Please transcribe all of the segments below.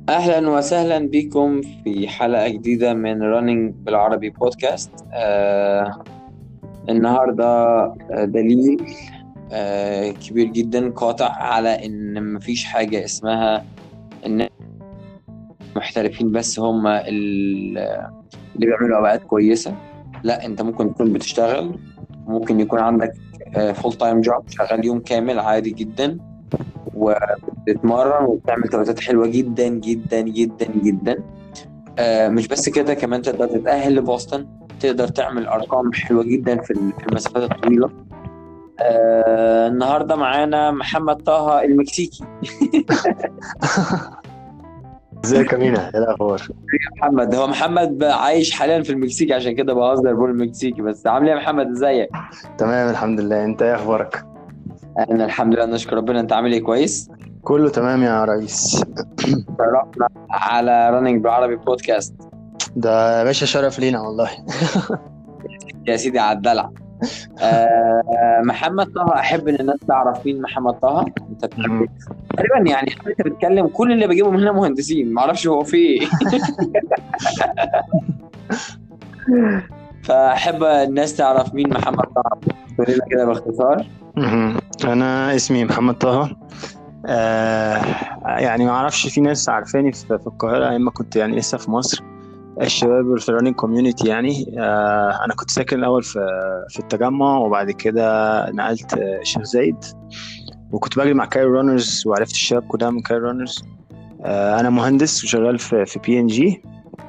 أهلا وسهلا بكم في حلقة جديدة من رننج بالعربي بودكاست آه النهاردة آه، دليل آه كبير جدا قاطع على إن مفيش حاجة اسمها إن محترفين بس هم اللي بيعملوا أوقات كويسة لا أنت ممكن تكون بتشتغل ممكن يكون عندك فول تايم جوب شغال يوم كامل عادي جدا وبتتمرن وبتعمل توقيتات حلوه جدا جدا جدا جدا آه مش بس كده كمان تقدر تتأهل لبوسطن تقدر تعمل أرقام حلوة جدا في في المسافات الطويلة آه النهارده معانا محمد طه المكسيكي ازيك يا مينا ايه الاخبار محمد هو محمد بقى عايش حاليا في المكسيك عشان كده بهزر بقول المكسيكي بس عامل ايه يا محمد ازيك تمام الحمد لله انت ايه اخبارك انا الحمد لله نشكر ربنا انت عامل ايه كويس كله تمام يا ريس شرفنا على رننج بالعربي بودكاست ده يا باشا شرف لينا والله يا سيدي على الدلع آه محمد طه احب ان الناس تعرف مين محمد طه انت بتحب تقريبا يعني انت بتتكلم كل اللي بجيبهم هنا مهندسين ما اعرفش هو في ايه فاحب الناس تعرف مين محمد طه تقول لنا كده باختصار مهم. انا اسمي محمد طه آه يعني ما اعرفش في ناس عارفاني في في القاهره ايام ما كنت يعني لسه في مصر الشباب في الرننج كوميونتي يعني آه انا كنت ساكن الاول في في التجمع وبعد كده نقلت آه، الشيخ زايد وكنت بجري مع كايرو رانرز وعرفت الشباب كلها من كايرو رانرز آه انا مهندس وشغال في في بي ان جي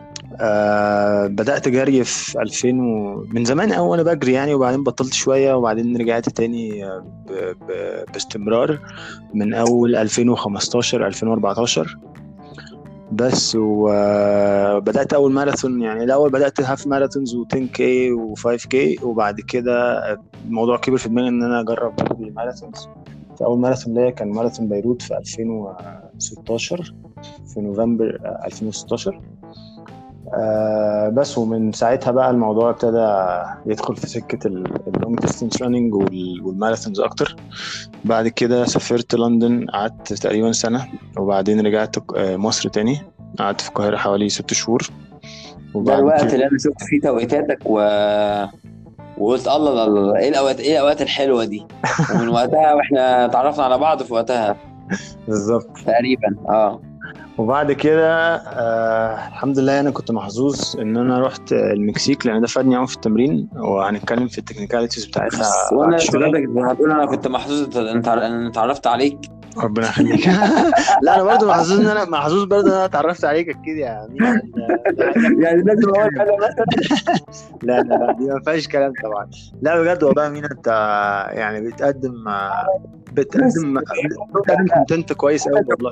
بدأت جري في 2000 و... من زمان قوي وانا بجري يعني وبعدين بطلت شوية وبعدين رجعت تاني آه، ب... ب... باستمرار من أول 2015 2014 بس وبدأت أول ماراثون يعني الأول بدأت هاف ماراثونز و 10 كي و 5 كي وبعد كده الموضوع كبر في دماغي إن أنا أجرب أجري ماراثونز فأول ماراثون ليا كان ماراثون بيروت في 2016 في نوفمبر آه، 2016 آه بس ومن ساعتها بقى الموضوع ابتدى يدخل في سكة اللونج ديستنس راننج والماراثونز أكتر بعد كده سافرت لندن قعدت تقريبا سنة وبعدين رجعت آه، مصر تاني قعدت في القاهرة حوالي ست شهور ده الوقت اللي انا شفت فيه توقيتاتك و وقلت الله الله الله ايه الاوقات ايه الاوقات الحلوه دي ومن وقتها واحنا اتعرفنا على بعض في وقتها بالظبط تقريبا اه وبعد كده آه الحمد لله انا كنت محظوظ ان انا رحت المكسيك لان ده فادني قوي في التمرين وهنتكلم في التكنيكاليتيز بتاعتها بس وانا بعد شوية. شغلتك هتقول انا كنت محظوظ انت ان اتعرفت عليك ربنا يخليك لا انا برضه محظوظ ان انا محظوظ برضه ان انا اتعرفت عليك اكيد يا امين يعني لازم اقول انا مثلا لا لا لا دي ما فيهاش كلام طبعا لا بجد والله يا مين انت يعني بتقدم بتقدم بتقدم كونتنت كويس قوي والله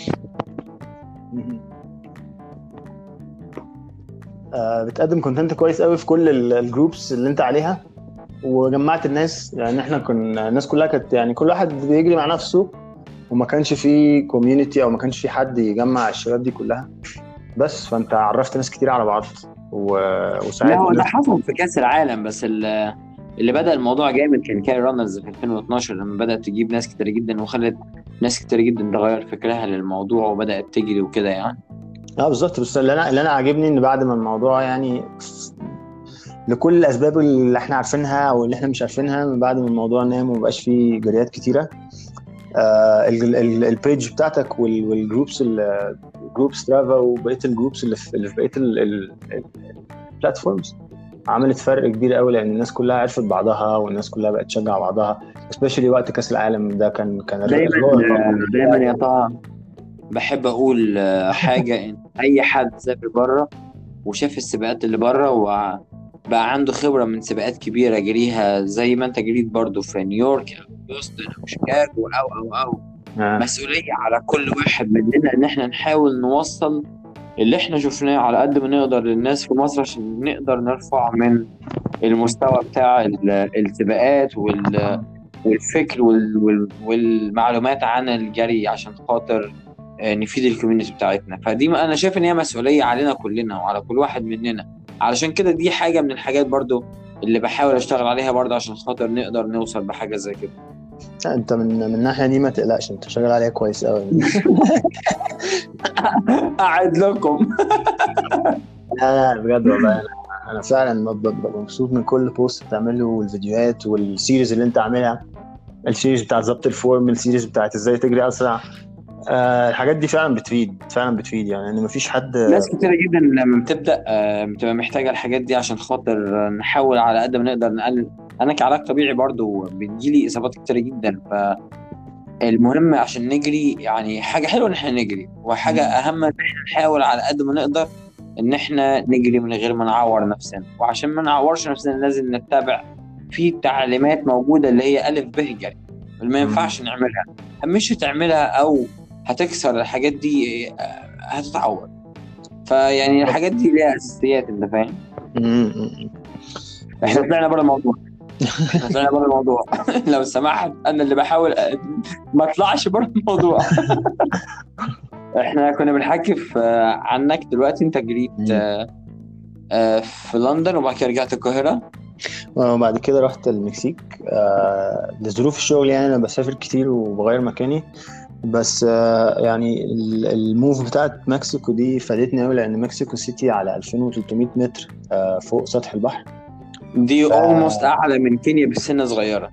آه، بتقدم كونتنت كويس قوي في كل ال- الجروبس اللي انت عليها وجمعت الناس يعني احنا كنا الناس كلها كانت يعني كل واحد بيجري مع نفسه وما كانش في كوميونتي او ما كانش في حد يجمع الشباب دي كلها بس فانت عرفت ناس كتير على بعض و... لا وساعدت هو ده ناس حصل في كاس العالم بس ال- اللي بدا الموضوع جامد كان كاري رانرز في 2012 لما بدات تجيب ناس كتير جدا وخلت ناس كتير جدا تغير فكرها للموضوع وبدات تجري وكده يعني اه بالظبط بس اللي انا اللي انا عاجبني ان بعد ما الموضوع يعني لكل الاسباب اللي احنا عارفينها او اللي احنا مش عارفينها من بعد ما الموضوع نام ومبقاش فيه جريات كتيره آه ال- ال- البيج بتاعتك وال- والجروبس ال- جروب سترافا وبقيه الجروبس اللي في اللي في بقيه البلاتفورمز عملت فرق كبير قوي لان الناس كلها عرفت بعضها والناس كلها بقت تشجع بعضها سبيشالي وقت كاس العالم ده كان كان دايما الأسبوع- دايما يا طه بحب اقول آه، حاجه ان اي حد سافر بره وشاف السباقات اللي بره وبقى عنده خبره من سباقات كبيره جريها زي ما انت جريت برضو في نيويورك او بوسطن او شيكاغو او او او آه. مسؤوليه على كل واحد مننا ان احنا نحاول نوصل اللي احنا شفناه على قد ما نقدر للناس في مصر عشان نقدر نرفع من المستوى بتاع ال- السباقات وال والفكر وال وال والمعلومات عن الجري عشان خاطر آه، نفيد الكوميونتي بتاعتنا فدي ما- انا شايف ان هي مسؤوليه علينا كلنا وعلى كل واحد مننا علشان كده دي حاجه من الحاجات برضو اللي بحاول اشتغل عليها برضو عشان خاطر نقدر نوصل بحاجه زي كده لا، انت من من الناحيه دي ما تقلقش انت شغال عليها كويس قوي قاعد لكم لا لا بجد والله انا انا فعلا ببقى مبسوط من كل بوست بتعمله والفيديوهات والسيريز اللي انت عاملها السيريز بتاعت ظبط الفورم السيريز بتاعت ازاي تجري اسرع آه الحاجات دي فعلا بتفيد فعلا بتفيد يعني ان مفيش حد ناس كتيرة جدا لما بتبدأ آه، بتبقى محتاجة الحاجات دي عشان خاطر نحاول على قد ما نقدر نقلل أنا كعلاج طبيعي برضو بتجيلي إصابات كتيرة جدا فالمهم عشان نجري يعني حاجة حلوة إن إحنا نجري وحاجة مم. أهم إن إحنا نحاول على قد ما نقدر إن إحنا نجري من غير ما نعور نفسنا وعشان ما نعورش نفسنا لازم نتبع في تعليمات موجودة اللي هي ألف ب جري اللي ما مم. ينفعش نعملها مش تعملها أو هتكسر الحاجات دي آه، هتتعور فيعني الحاجات دي ليها اساسيات انت فاهم مم. مم. احنا طلعنا بره الموضوع احنا طلعنا بره الموضوع لو سمحت انا اللي بحاول أ- ما اطلعش بره الموضوع احنا كنا بنحكي في عنك دلوقتي انت جريت آه، آه، في لندن وبعد كده رجعت القاهره وبعد كده رحت المكسيك آه لظروف الشغل يعني انا بسافر كتير وبغير مكاني بس آه يعني ال- الموف بتاعت مكسيكو دي فادتني قوي لان مكسيكو سيتي على 2300 متر آه فوق سطح البحر دي ف- اولموست اعلى من كينيا بسنه صغيره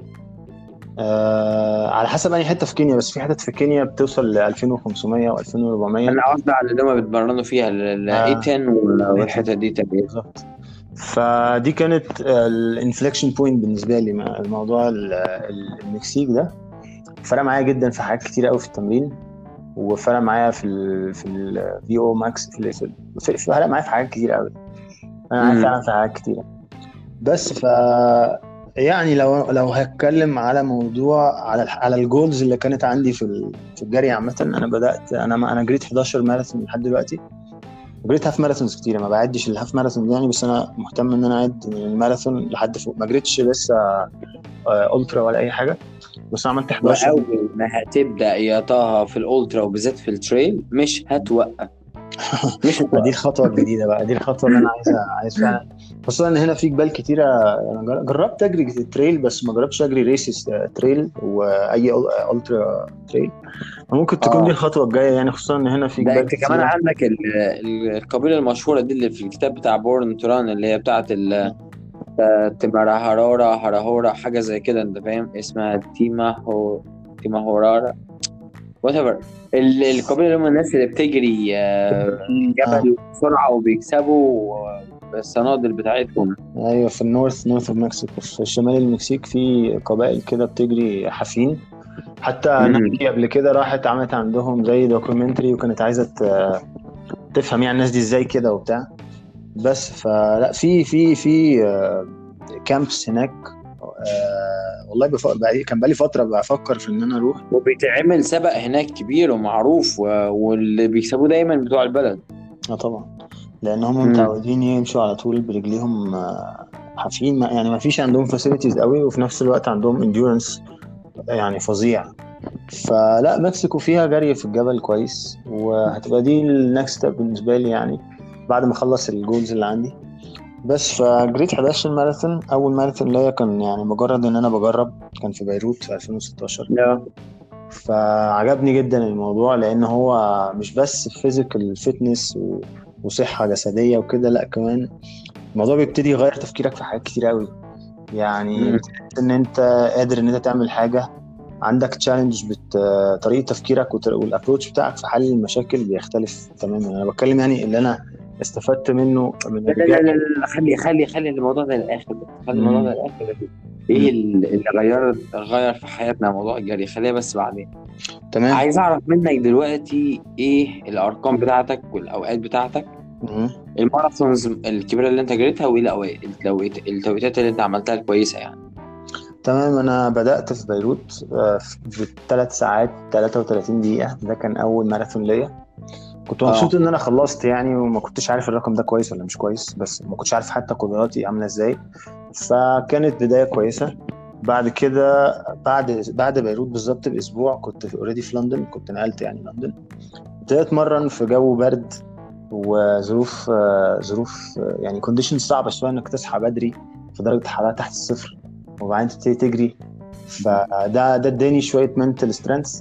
آه على حسب انهي حته في كينيا بس في حتت في كينيا بتوصل ل 2500 و2400 انا قصدي على اللي هم بيتمرنوا فيها ال آه. 10 والحته دي تقريبا بالظبط فدي كانت الانفليكشن بوينت بالنسبه لي مع الموضوع ال- ال- المكسيك ده فرق معايا جدا في حاجات كتير قوي في التمرين وفرق معايا في ال في الفي او ماكس في ال- في في- فرق معايا في حاجات كتير قوي انا معايا مم. فعلا في حاجات كتيره بس ف يعني لو لو هتكلم على موضوع على ال- على الجولز اللي كانت عندي في ال- في الجري عامه انا بدات انا انا جريت 11 ماراثون لحد دلوقتي جريت هاف ماراثونز كتير ما بعدش الهاف ماراثون يعني بس انا مهتم ان انا اعد من الماراثون لحد فوق ما جريتش لسه آه، الترا ولا اي حاجه بس انا عملت 11 واول ما هتبدا يا طه في الالترا وبالذات في التريل مش هتوقف مش دي هتوقف الخطوه الجديده بقى دي الخطوه اللي انا عايز عايز فعلا خصوصا ان هنا في جبال كتيره انا جر- جربت اجري تريل بس ما جربتش اجري ريسز تريل واي أل- الترا تريل ممكن تكون آه. دي الخطوه الجايه يعني خصوصا ان هنا في ده جبال انت كمان كتيرة. عندك ال- ال- القبيله المشهوره دي اللي في الكتاب بتاع بورن توران اللي هي بتاعت ال تيماراهارارا هاراهورا حاجه زي كده انت فاهم اسمها تيما هو تيما هورارا وات ايفر القبيله اللي هم الناس اللي بتجري آه، جبل بسرعه وبيكسبوا الصنادل بتاعتهم ايوه في النورث نورث اوف مكسيكو في شمال المكسيك في قبائل كده بتجري حافين حتى مم. نايكي قبل كده راحت عملت عندهم زي دوكيومنتري وكانت عايزه ت- تفهم يعني الناس دي ازاي كده وبتاع بس فلا في في في كامبس هناك آه، والله بف... بقى- كان بقالي فتره بفكر في ان انا اروح وبيتعمل سبق هناك كبير ومعروف و- واللي بيكسبوه دايما بتوع البلد اه طبعا لان هم مم. متعودين يمشوا على طول برجليهم آه، حافين ما يعني ما فيش عندهم فاسيلتيز قوي وفي نفس الوقت عندهم انديورنس يعني فظيع فلا مكسيكو فيها جري في الجبل كويس وهتبقى دي النكست ستيب بالنسبه لي يعني بعد ما اخلص الجولز اللي عندي بس فجريت 11 ماراثون اول ماراثون ليا كان يعني مجرد ان انا بجرب كان في بيروت في 2016 لا فعجبني جدا الموضوع لان هو مش بس فيزيكال فيتنس وصحه جسديه وكده لا كمان الموضوع بيبتدي يغير تفكيرك في حاجات كتير قوي يعني مم. بتحس ان انت قادر ان انت تعمل حاجه عندك تشالنج بت... طريقه تفكيرك وت- والابروتش بتاعك في حل المشاكل بيختلف تماما انا بتكلم يعني اللي انا استفدت منه من لا لا لا, لا, لا خلي خلي خلي الموضوع ده للاخر بس. خلي الموضوع ده للاخر ايه ال- اللي غير غير في حياتنا موضوع الجري خليها بس بعدين تمام عايز اعرف منك دلوقتي ايه الارقام بتاعتك والاوقات بتاعتك مم. الماراثونز الكبيره اللي انت جريتها وايه الأوقات- التوقيت- التوقيتات اللي انت عملتها الكويسه يعني تمام انا بدات في بيروت آه، في 3 ساعات 33 دقيقه ده كان اول ماراثون ليا كنت مبسوط ان انا خلصت يعني وما كنتش عارف الرقم ده كويس ولا مش كويس بس ما كنتش عارف حتى قدراتي عامله ازاي فكانت بدايه كويسه بعد كده بعد بعد بيروت بالظبط باسبوع كنت اوريدي في لندن كنت نقلت يعني لندن ابتديت اتمرن في جو برد وظروف آه، ظروف آه، يعني كونديشن صعبه شويه انك تصحى بدري في درجه حراره تحت الصفر وبعدين تبتدي تجري فده ده اداني شويه منتل سترينث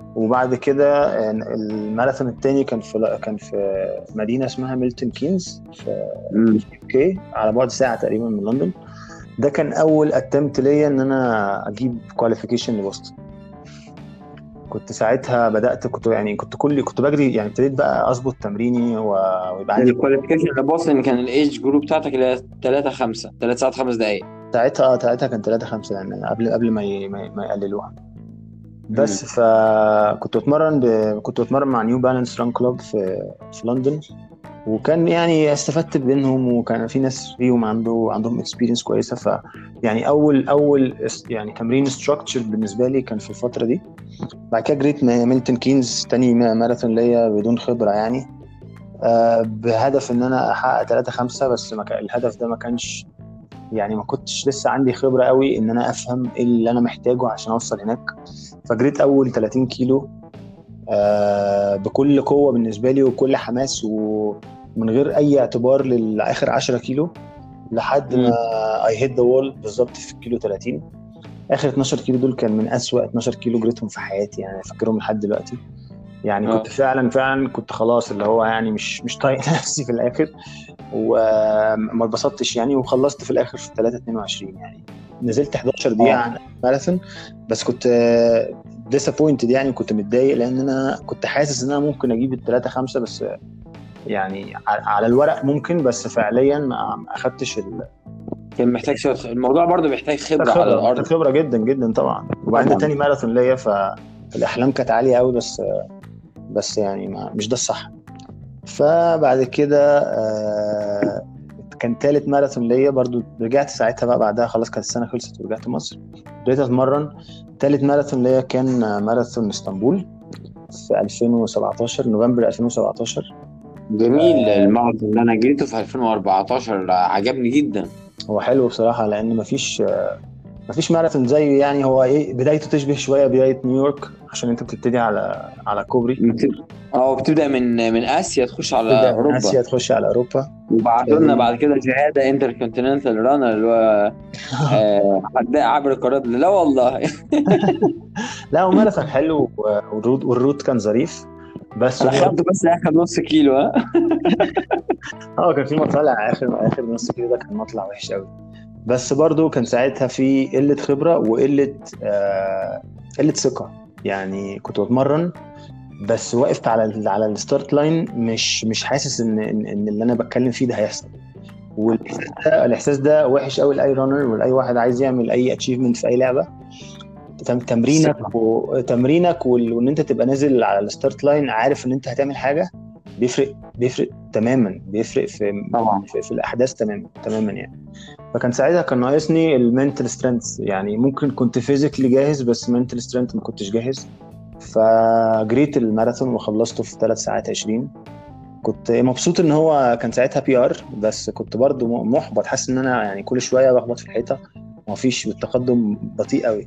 وبعد كده الماراثون التاني كان في كان في مدينه اسمها ميلتون كينز في مم. اوكي على بعد ساعه تقريبا من لندن ده كان اول اتمت ليا ان انا اجيب كواليفيكيشن لبوسطن كنت ساعتها بدات كنت يعني كنت كل كنت بجري يعني ابتديت بقى اظبط تمريني و- ويبقى عندي الكواليفيكيشن لبوسطن كان الايج جروب بتاعتك اللي هي 3 5 3 ساعات 5 دقائق ساعتها اه ساعتها كان 3 5 يعني قبل قبل ما ي- ما ما يقللوها بس فكنت بتمرن ب... كنت بتمرن مع نيو بالانس ران كلوب في في لندن وكان يعني استفدت بينهم وكان في ناس فيهم عنده عندهم اكسبيرينس كويسه ف يعني اول اول اس- يعني تمرين ستراكشر بالنسبه لي كان في الفتره دي بعد كده جريت م- ميلتون كينز تاني ما- ماراثون ليا بدون خبره يعني آه بهدف ان انا احقق 3 5 بس ما كان الهدف ده ما كانش يعني ما كنتش لسه عندي خبره قوي ان انا افهم ايه اللي انا محتاجه عشان اوصل هناك فجريت اول 30 كيلو آه بكل قوه بالنسبه لي وكل حماس ومن غير اي اعتبار لاخر 10 كيلو لحد ما اي هيت ذا وول بالظبط في الكيلو 30 اخر 12 كيلو دول كان من اسوأ 12 كيلو جريتهم في حياتي يعني فاكرهم لحد دلوقتي يعني آه. كنت فعلا فعلا كنت خلاص اللي هو يعني مش مش طايق نفسي في الاخر وما اتبسطتش يعني وخلصت في الاخر في 3 22 يعني نزلت 11 دقيقه آه. عن ماراثون بس كنت ديسابوينتد يعني كنت متضايق لان انا كنت حاسس ان انا ممكن اجيب ال 3 5 بس يعني ع- على الورق ممكن بس فعليا ما ما اخدتش ال- كان محتاج شويه الموضوع برضه بيحتاج خبره على خبره الارض خبره جدا جدا طبعا وبعدين ده طبعاً. تاني ماراثون ليا فالاحلام كانت عاليه قوي بس بس يعني ما مش ده الصح فبعد كده آه، كان تالت ماراثون ليا برضو رجعت ساعتها بقى بعدها خلاص كانت السنه خلصت ورجعت مصر بديت اتمرن تالت ماراثون ليا كان آه، ماراثون اسطنبول في 2017 نوفمبر 2017 جميل الماراثون اللي انا جريته في 2014 عجبني جدا هو حلو بصراحه لان مفيش آه، مفيش ماراثون زيه يعني هو ايه بدايته تشبه شويه بدايه نيويورك عشان انت بتبتدي على على كوبري بت- اه بتبدا من من اسيا تخش على تبدا من اوروبا اسيا تخش على اوروبا وبعتوا لنا بعد كده شهاده انتر كونتيننتال رانر اللي هو آه، حداء عبر القارات لا والله لا هو ماراثون حلو والروت والروت كان ظريف بس انا هو- خدته بس اخر نص كيلو ها اه كان في مطلع اخر اخر نص كيلو ده كان مطلع وحش قوي بس برضو كان ساعتها في قله خبره وقله آه قله ثقه يعني كنت بتمرن بس وقفت على ال على الستارت لاين مش مش حاسس ان ان إن اللي انا بتكلم فيه ده هيحصل والاحساس ده الاحساس ده وحش قوي لاي رانر ولاي واحد عايز يعمل اي اتشيفمنت في اي لعبه تم- تمرينك وتمرينك وال- وان انت تبقى نازل على الستارت لاين عارف ان انت هتعمل حاجه بيفرق بيفرق تماما بيفرق في طبعا في, في الاحداث تماما تماما يعني فكان ساعتها كان ناقصني المنتال سترينث يعني ممكن كنت فيزيكلي جاهز بس منتال سترينث ما كنتش جاهز فجريت الماراثون وخلصته في 3 ساعات 20 كنت مبسوط ان هو كان ساعتها بي ار بس كنت برضو م- محبط حاسس ان انا يعني كل شويه بخبط في الحيطه ومفيش التقدم بطيء قوي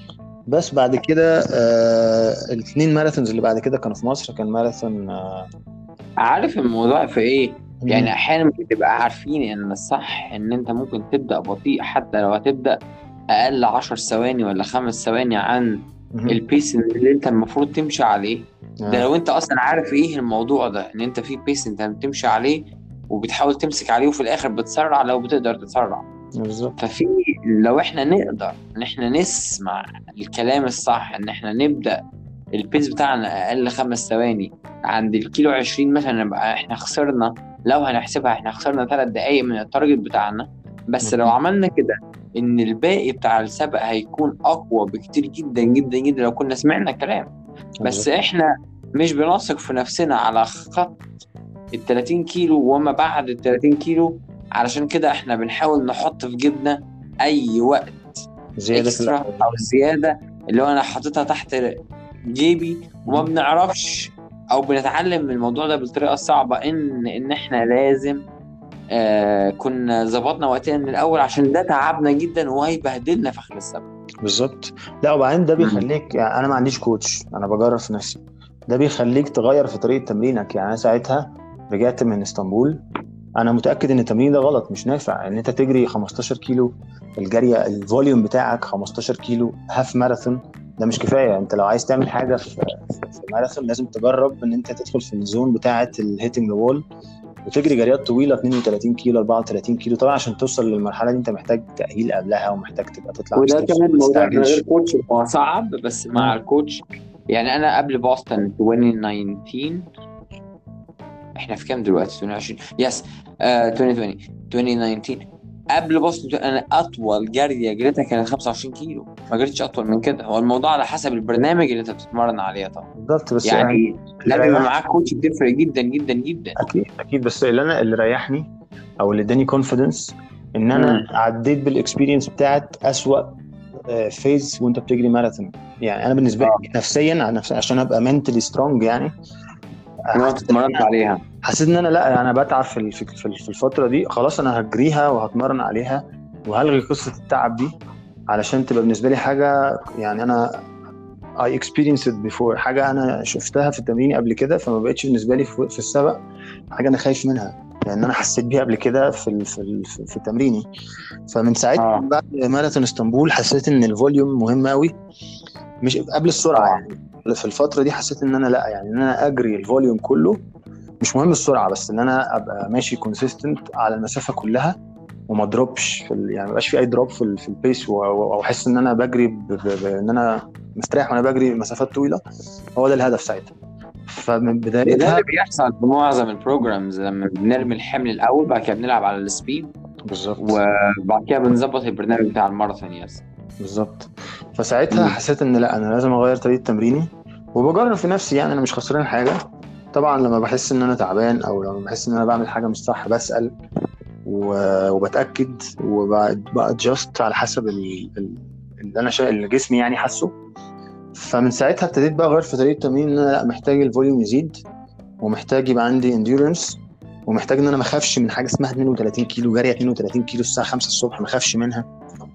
بس بعد كده آه الاثنين ماراثونز اللي بعد كده كانوا في مصر كان ماراثون آه عارف الموضوع في ايه يعني احيانا بتبقى عارفين ان الصح ان انت ممكن تبدا بطيء حتى لو هتبدا اقل 10 ثواني ولا خمس ثواني عن مهم. البيس اللي انت المفروض تمشي عليه ده آه. لو انت اصلا عارف ايه الموضوع ده ان انت في بيس انت بتمشي عليه وبتحاول تمسك عليه وفي الاخر بتسرع لو بتقدر تسرع بالظبط ففي لو احنا نقدر ان احنا نسمع الكلام الصح ان احنا نبدا البيس بتاعنا اقل خمس ثواني عند الكيلو 20 مثلا نبقى احنا خسرنا لو هنحسبها احنا خسرنا ثلاث دقايق من التارجت بتاعنا بس لو مهم. عملنا كده ان الباقي بتاع السبق هيكون اقوى بكتير جدا جدا جدا لو كنا سمعنا كلام بس بالظبط. احنا مش بنثق في نفسنا على خط ال 30 كيلو وما بعد ال 30 كيلو علشان كده احنا بنحاول نحط في جيبنا اي وقت زياده في اكسترا الأحوال. او زياده اللي هو انا حاططها تحت جيبي وما بنعرفش او بنتعلم من الموضوع ده بالطريقه الصعبه ان ان احنا لازم آه كنا ظبطنا وقتنا من الاول عشان ده تعبنا جدا وهيبهدلنا في اخر السبت بالظبط لا وبعدين ده مم. بيخليك يعني انا ما عنديش كوتش انا بجرب في نفسي ده بيخليك تغير في طريقه تمرينك يعني انا ساعتها رجعت من اسطنبول انا متاكد ان التمرين ده غلط مش نافع ان انت تجري 15 كيلو الجري الفوليوم بتاعك 15 كيلو هاف ماراثون ده مش كفايه انت لو عايز تعمل حاجه في ماراثون لازم تجرب ان انت تدخل في الزون بتاعه الهيتنج وول وتجري جريات طويله 32 كيلو 34 كيلو طبعا عشان توصل للمرحله دي انت محتاج تاهيل قبلها ومحتاج تبقى تطلع وده مستشفى، كمان ما موضوع من تستعجلش. غير كوتش هو صعب بس مع مم. الكوتش يعني انا قبل بوسطن 2019 احنا في كام دلوقتي 2020 يس آه 2020 2019 قبل بوسطن انا اطول جريه جريتها كانت 25 كيلو ما جريتش اطول من كده هو الموضوع على حسب البرنامج اللي انت بتتمرن عليه طبعا بالظبط بس يعني يعني لما اللي يبقى ريح- معاك كوتش بتفرق جدا جدا جدا اكيد اكيد بس اللي انا اللي ريحني او اللي اداني كونفيدنس ان انا مم. عديت بالاكسبيرينس بتاعت اسوأ آه، فيز وانت بتجري ماراثون يعني انا بالنسبه لي نفسيا عن نفسي عشان ابقى منتلي سترونج يعني انا اتمرنت عليها حسيت ان انا لا انا بتعب في ال- في في في الفتره دي خلاص انا هجريها وهتمرن عليها وهلغي قصه التعب دي علشان تبقى بالنسبه لي حاجه يعني انا I experienced it before حاجه انا شفتها في التمرين قبل كده فما بقتش بالنسبه لي في في السبق حاجه انا خايف منها لان انا حسيت بيها قبل كده في ال- في ال- في في تمريني فمن ساعتها آه. بعد ماراثون اسطنبول حسيت ان الفوليوم مهم قوي مش قبل السرعه آه. يعني في الفتره دي حسيت ان انا لا يعني ان انا اجري الفوليوم كله مش مهم السرعه بس ان انا ابقى ماشي كونسيستنت على المسافه كلها وما اضربش في ال... يعني ما يبقاش في اي دروب في, ال... في البيس و- و- او احس ان انا بجري ب... ب... بان انا مستريح وانا بجري مسافات طويله هو ده الهدف ساعتها فمن ده بدايتها اللي بيحصل في معظم البروجرامز لما بنرمي الحمل الاول بعد كده بنلعب على السبيد بالظبط وبعد كده بنظبط البرنامج بتاع الماراثون يس بالظبط فساعتها مم. حسيت ان لا انا لازم اغير طريقه تمريني وبجرب في نفسي يعني انا مش خسران حاجه طبعا لما بحس ان انا تعبان او لما بحس ان انا بعمل حاجه مش صح بسال و- وبتاكد وبادجست على حسب ال- ال- اللي انا شا... اللي جسمي يعني حاسه فمن ساعتها ابتديت بقى اغير في طريقه التمرين ان انا لا محتاج الفوليوم يزيد ومحتاج يبقى عندي انديورنس ومحتاج ان انا ما اخافش من حاجه اسمها 32 كيلو جري 32 كيلو الساعه 5 الصبح ما اخافش منها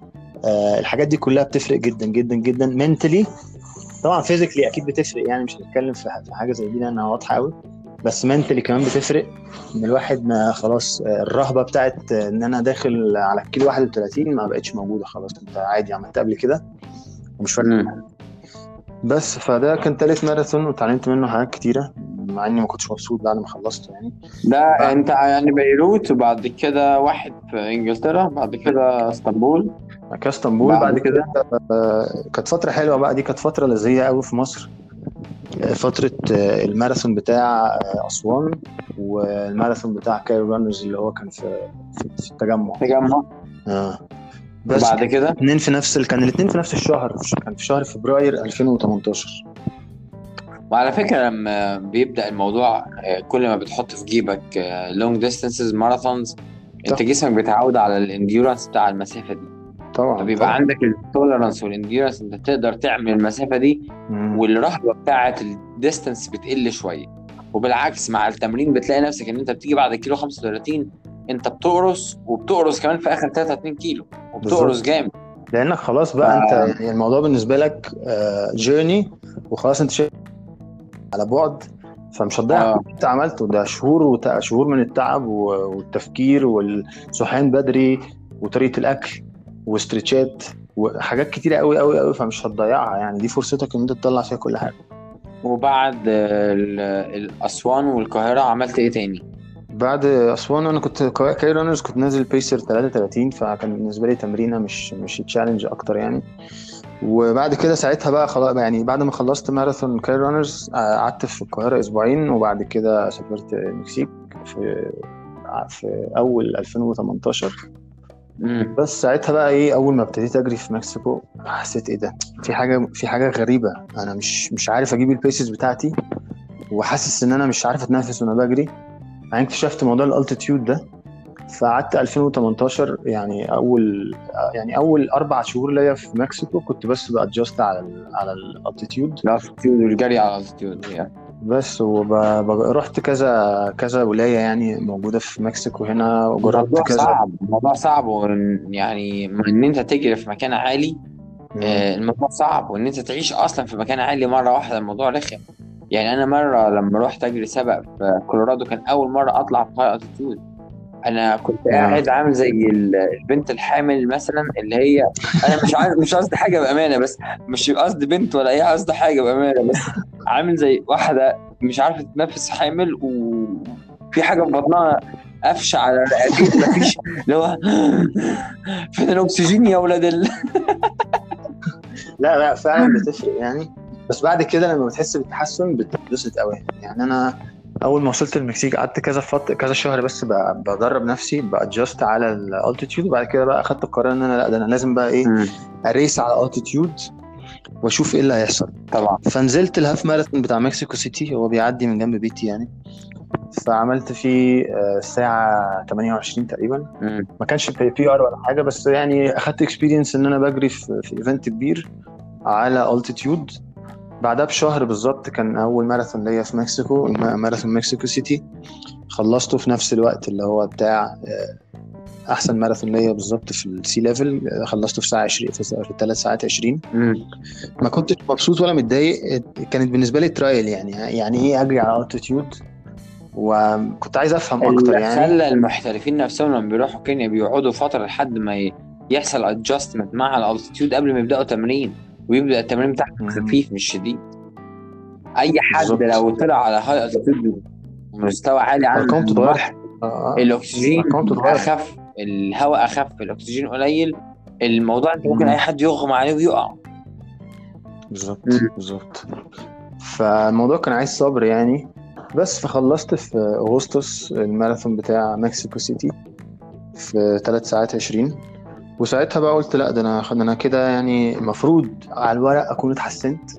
آه الحاجات دي كلها بتفرق جدا جدا جدا منتلي طبعا فيزيكلي اكيد بتفرق يعني مش هنتكلم في في حاجه زي دي لانها واضحه قوي بس منتلي كمان بتفرق ان الواحد ما خلاص آه، الرهبه بتاعت آه، ان انا داخل على الكيلو 31 ما بقتش موجوده خلاص انت عادي عملتها قبل كده ومش فارق مم. بس فده كان تالت ماراثون وتعلمت منه حاجات كتيره مع اني ما كنتش مبسوط بعد ما خلصت يعني ده انت يعني بيروت وبعد كده واحد في انجلترا بعد كده اسطنبول بعد كده اسطنبول بعد بعد كده آه، كانت فتره حلوه بقى دي كانت فتره لذيذه قوي في مصر آه، فتره آه، الماراثون بتاع آه، اسوان والماراثون بتاع كايرو رانرز اللي هو كان في في في التجمع تجمع اه بس بعد كده الاثنين في نفس ال... كان الاثنين في نفس الشهر كان في شهر فبراير 2018 وعلى فكرة لما بيبدأ الموضوع آه، كل ما بتحط في جيبك لونج ديستانسز ماراثونز انت صح. جسمك بيتعود على الانديورنس بتاع المسافة دي طبعا فبيبقى طبعا. عندك التولرنس والانديورنس انت تقدر تعمل المسافة دي مم. والرهبة بتاعة الديستانس بتقل شوية وبالعكس مع التمرين بتلاقي نفسك ان انت بتيجي بعد كيلو 35 انت بتقرص وبتقرص كمان في اخر 3 2 كيلو وبتقرص بالظبط. جامد لانك خلاص بقى ف- انت يعني الموضوع بالنسبه لك جيرني وخلاص انت شايف على بعد فمش هتضيع آه. كل اللي انت عملته ده شهور وت... شهور من التعب و- والتفكير والصحيان بدري وطريقه الاكل واسترتشات وحاجات كتيره قوي قوي قوي فمش هتضيعها يعني دي فرصتك ان انت تطلع فيها كل حاجه وبعد آه، ال- الاسوان والقاهرة عملت ايه تاني؟ بعد اسوان انا كنت كا- كاي رانرز كنت نازل بيسر 33 فكان بالنسبه لي تمرينه مش مش تشالنج اكتر يعني وبعد كده ساعتها بقى خلاص يعني بعد ما خلصت ماراثون كاي رانرز آه، قعدت في القاهره اسبوعين وبعد كده سافرت المكسيك في في اول 2018 مم. بس ساعتها بقى ايه اول ما ابتديت اجري في مكسيكو حسيت ايه ده في حاجه في حاجه غريبه انا مش مش عارف اجيب البيسز بتاعتي وحاسس ان انا مش عارف اتنفس وانا بجري يعني اكتشفت موضوع الالتيتيود ده فقعدت 2018 يعني اول يعني اول اربع شهور ليا في مكسيكو كنت بس بادجست على ال على الالتيتيود الالتيتيود والجري على الالتيتيود يعني. بس ورحت كذا كذا ولايه يعني موجوده في مكسيكو هنا وجربت الموضوع كذا صعب الموضوع صعب وإن- يعني مع ان انت تجري في مكان عالي مم. آه، الموضوع صعب وان انت تعيش اصلا في مكان عالي مره واحده الموضوع رخم يعني انا مره لما رحت اجري سبق في كولورادو كان اول مره اطلع في هاي التيتيود انا كنت آه. قاعد عامل زي ال- البنت الحامل مثلا اللي هي انا مش عايز مش قصدي حاجه بامانه بس مش قصدي بنت ولا اي قصدي حاجه بامانه بس عامل زي واحده مش عارفه تتنفس حامل وفي حاجه في بطنها قفشه على رئتين مفيش اللي هو فين الاكسجين يا ولاد ال... لا لا فعلا بتفرق يعني بس بعد كده لما بتحس بالتحسن بتتبسط قوي يعني انا اول ما وصلت المكسيك قعدت كذا فتره كذا شهر بس ب- بدرب نفسي بادجست على الالتيتيود وبعد كده بقى اخدت القرار ان انا لا ده انا لازم بقى ايه مم. اريس على الالتيتيود واشوف ايه اللي هيحصل طبعا فنزلت الهاف ماراثون بتاع مكسيكو سيتي هو بيعدي من جنب بيتي يعني فعملت فيه آه، ساعة 28 تقريبا مم. ما كانش بي بي ار ولا حاجة بس يعني اخدت اكسبيرينس ان انا بجري في, في ايفنت كبير على التيتيود بعدها بشهر بالظبط كان اول ماراثون ليا في مكسيكو الم- ماراثون مكسيكو سيتي خلصته في نفس الوقت اللي هو بتاع آه، احسن ماراثون ليا بالظبط في السي ليفل آه، خلصته في ساعه 20 في 3 ساعات 20 مم. ما كنتش مبسوط ولا متضايق كانت بالنسبه لي ترايل يعني يعني ايه اجري على التيتيود وكنت عايز افهم اكتر اللي يعني خلى المحترفين نفسهم لما بيروحوا كينيا بيقعدوا فتره لحد ما ي- يحصل ادجستمنت مع الالتيتيود قبل ما يبداوا تمرين ويبدا التمرين بتاعهم مم. خفيف مش شديد اي حد بالظبط. لو طلع على هاي التيتيود مستوى عالي عن ارقام تتغير البحر آه، الاكسجين أرقام تتغير. اخف الهواء اخف الاكسجين قليل الموضوع انت ممكن مم. اي حد يغمى عليه ويقع بالظبط مم. بالظبط فالموضوع كان عايز صبر يعني بس فخلصت في اغسطس الماراثون بتاع مكسيكو سيتي في 3 ساعات 20 وساعتها بقى قلت لا ده انا ده انا كده يعني المفروض على الورق اكون اتحسنت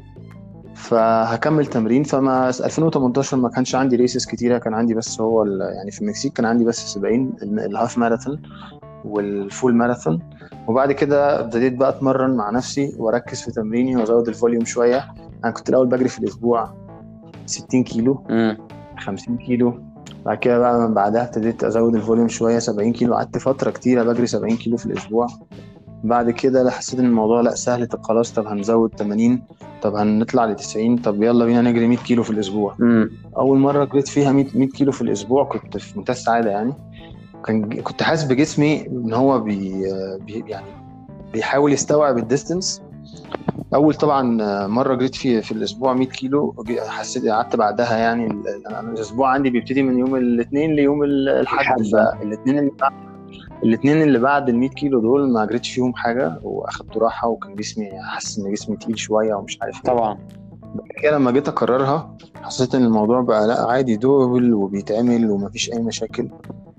فهكمل تمرين فما 2018 ما كانش عندي ريسز كتيره كان عندي بس هو ال- يعني في المكسيك كان عندي بس سباقين ال- الهاف ماراثون والفول ماراثون وبعد كده ابتديت بقى اتمرن مع نفسي واركز في تمريني وازود الفوليوم شويه انا كنت الاول بجري في الاسبوع 60 كيلو مم. 50 كيلو بعد كده بقى من بعدها ابتديت ازود الفوليوم شويه 70 كيلو قعدت فتره كتيره بجري 70 كيلو في الاسبوع بعد كده لا حسيت ان الموضوع لا سهل طب خلاص طب هنزود 80 طب هنطلع ل 90 طب يلا بينا نجري 100 كيلو في الاسبوع مم. اول مره جريت فيها 100 100 كيلو في الاسبوع كنت في منتهى السعاده يعني كان كنت حاسس بجسمي ان هو بي, بي يعني بيحاول يستوعب الديستنس اول طبعا مره جريت في في الاسبوع 100 كيلو جي- حسيت قعدت بعدها يعني ال- أنا الاسبوع عندي بيبتدي من يوم الاثنين ليوم ال- الحد الحد. فالاثنين اللي بعد الاثنين اللي بعد ال 100 كيلو دول ما جريتش فيهم حاجه واخدت راحه وكان جسمي حاسس ان جسمي تقيل شويه ومش عارف ايه طبعا بعد كده لما جيت اكررها حسيت ان الموضوع بقى لا عادي دوبل وبيتعمل ومفيش اي مشاكل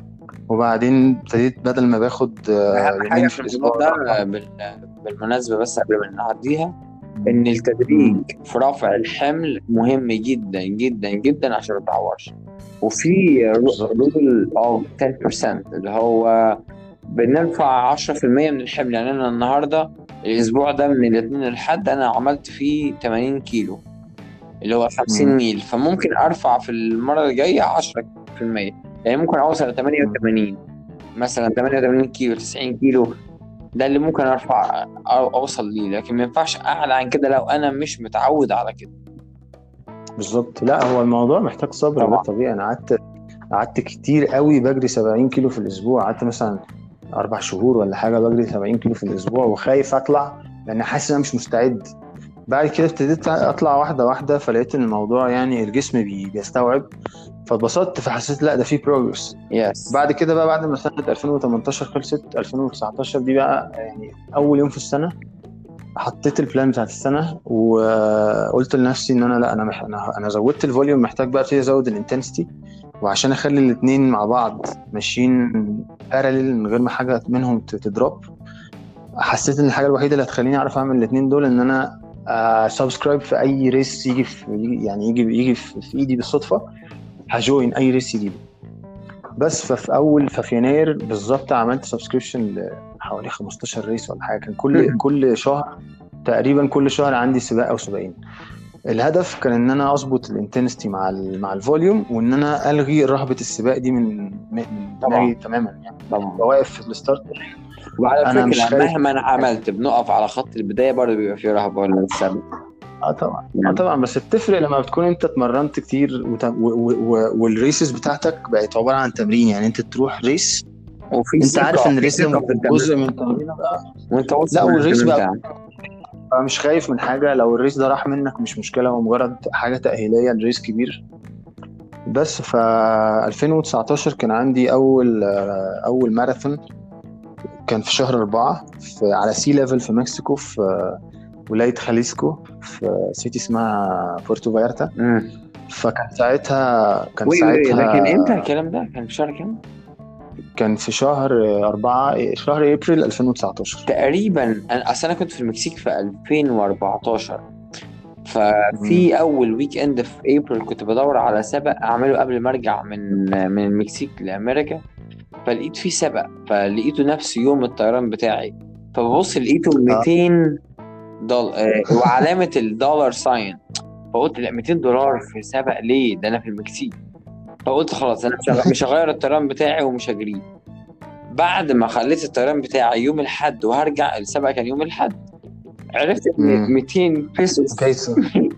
وبعدين ابتديت بدل ما باخد آه، اهم يومين حاجه في في الاسبوع الموضوع ده بال- بالمناسبه بس قبل ما نعديها ان التدريج في رفع الحمل مهم جدا جدا جدا عشان ما تعورش وفي بالظبط. رول اوف 10% اللي هو بنرفع 10% من الحمل يعني انا النهارده الاسبوع ده من الاثنين للحد انا عملت فيه 80 كيلو اللي هو 50 مم. ميل فممكن ارفع في المره الجايه 10% يعني ممكن اوصل ل 88 مثلا 88 كيلو 90 كيلو ده اللي ممكن ارفع أو اوصل ليه لكن ما ينفعش اعلى عن كده لو انا مش متعود على كده بالظبط لا هو الموضوع محتاج صبر طبعا. ده طبيعي انا قعدت قعدت كتير قوي بجري 70 كيلو في الاسبوع قعدت مثلا اربع شهور ولا حاجه بجري 70 كيلو في الاسبوع وخايف اطلع لان حاسس ان انا مش مستعد بعد كده ابتديت اطلع واحده واحده فلقيت ان الموضوع يعني الجسم بي- بيستوعب فاتبسطت فحسيت لا ده في بروجرس يس بعد كده بقى بعد ما سنه 2018 خلصت 2019 دي بقى يعني اول يوم في السنه حطيت البلان بتاعت السنه وقلت لنفسي ان انا لا انا مح... انا انا زودت الفوليوم محتاج بقى ابتدي ازود الانتنسيتي وعشان اخلي الاثنين مع بعض ماشيين باراليل من غير ما حاجه منهم ت- تدروب حسيت ان الحاجه الوحيده اللي هتخليني اعرف اعمل الاثنين دول ان انا سبسكرايب في اي ريس يجي في يعني يجي يجي في في ايدي بالصدفه هجوين اي ريس يجيبه بس ففي اول ففي يناير بالظبط عملت سبسكريبشن لحوالي 15 ريس ولا حاجه كان كل مم. كل شهر تقريبا كل شهر عندي سباق او سباقين الهدف كان ان انا اظبط الانتنستي مع ال مع الفوليوم وان انا الغي رهبه السباق دي من من طبعا. دماغي تماما يعني طبعا ببقى واقف في الستارت وعلى أنا مش فكره خايف. مهما انا عملت بنقف على خط البدايه برضه بيبقى فيه رهبه ولا السبب اه طبعا اه طبعا بس بتفرق لما بتكون انت اتمرنت كتير وت... و... و... و... والريسز بتاعتك بقت عباره عن تمرين يعني انت تروح ريس وفي انت ثقة- عارف ان في الريس ثقة ده في التمرين. جزء من التمرين بقى وانت واثق لا، من والريس التمرين بقى- بتاعك. فمش خايف من حاجه لو الريس ده راح منك مش مشكله هو مجرد حاجه تاهيليه لريس كبير بس ف 2019 كان عندي اول آه، اول ماراثون كان في شهر أربعة في على سي ليفل في مكسيكو في آه، ولاية خاليسكو في سيتي اسمها بورتو فايرتا امم فكان ساعتها كان وي وي ده ساعتها كان امتى الكلام ده؟ كان في شهر كام؟ كان في شهر أربعة شهر أبريل 2019 تقريبا انا اصل انا كنت في المكسيك في 2014 ففي اول ويك اند في ابريل كنت بدور على سبق اعمله قبل ما ارجع من من المكسيك لامريكا فلقيت فيه سبق فلقيته نفس يوم الطيران بتاعي فببص لقيته 200 دولار وعلامة الدولار ساين فقلت لا 200 دولار في سبق ليه ده انا في المكسيك فقلت خلاص انا مش هغ- مش هغير الطيران بتاعي ومش هجريه بعد ما خليت الطيران بتاعي يوم الاحد وهرجع السبق كان يوم الاحد عرفت ان مم. 200 بيسوس كويس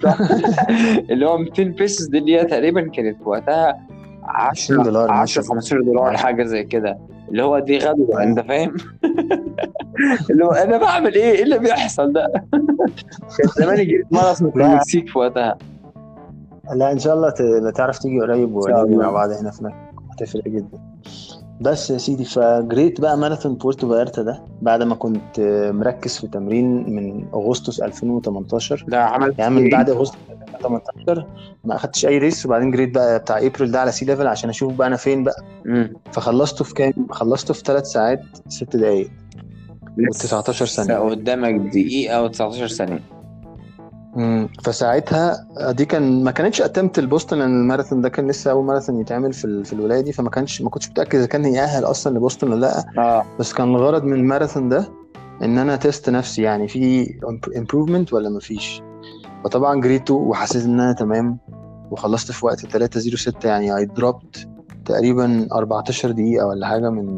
اللي هو 200 بيسوس دي اللي هي تقريبا كانت وقتها 10 20 دولار 10 ماشي 15 دولار حاجه زي كده اللي هو دي غدوه انت فاهم اللي هو انا بعمل ايه ايه اللي بيحصل ده كان زماني جريت ماراثون في لا. المكسيك في وقتها لا ان شاء الله ت- تعرف تيجي قريب شاء ونيجي الله. مع بعض هنا في مكة هتفرق جدا بس يا سيدي فجريت بقى ماراثون بورتو فايرتا ده بعد ما كنت مركز في تمرين من اغسطس 2018 ده عملت يعني من إيه؟ بعد اغسطس 2018 ما اخدتش اي ريس وبعدين جريت بقى بتاع ابريل ده على سي ليفل عشان اشوف بقى انا فين بقى مم. فخلصته في كام؟ خلصته في 3 ساعات 6 دقايق و19 ثانية. قدامك دقيقه و19 ثانيه مم. فساعتها دي كان ما كانتش اتمت البوسطن لان الماراثون ده كان لسه اول ماراثون يتعمل في ال- في الولايه دي فما كانش ما كنتش متاكد اذا كان يأهل اصلا لبوسطن ولا لا اه بس كان الغرض من الماراثون ده ان انا تيست نفسي يعني في امبروفمنت ولا ما فيش فطبعا جريته وحسيت ان انا تمام وخلصت في وقت 3:06 يعني اي دروبت تقريبا 14 دقيقه ولا حاجه من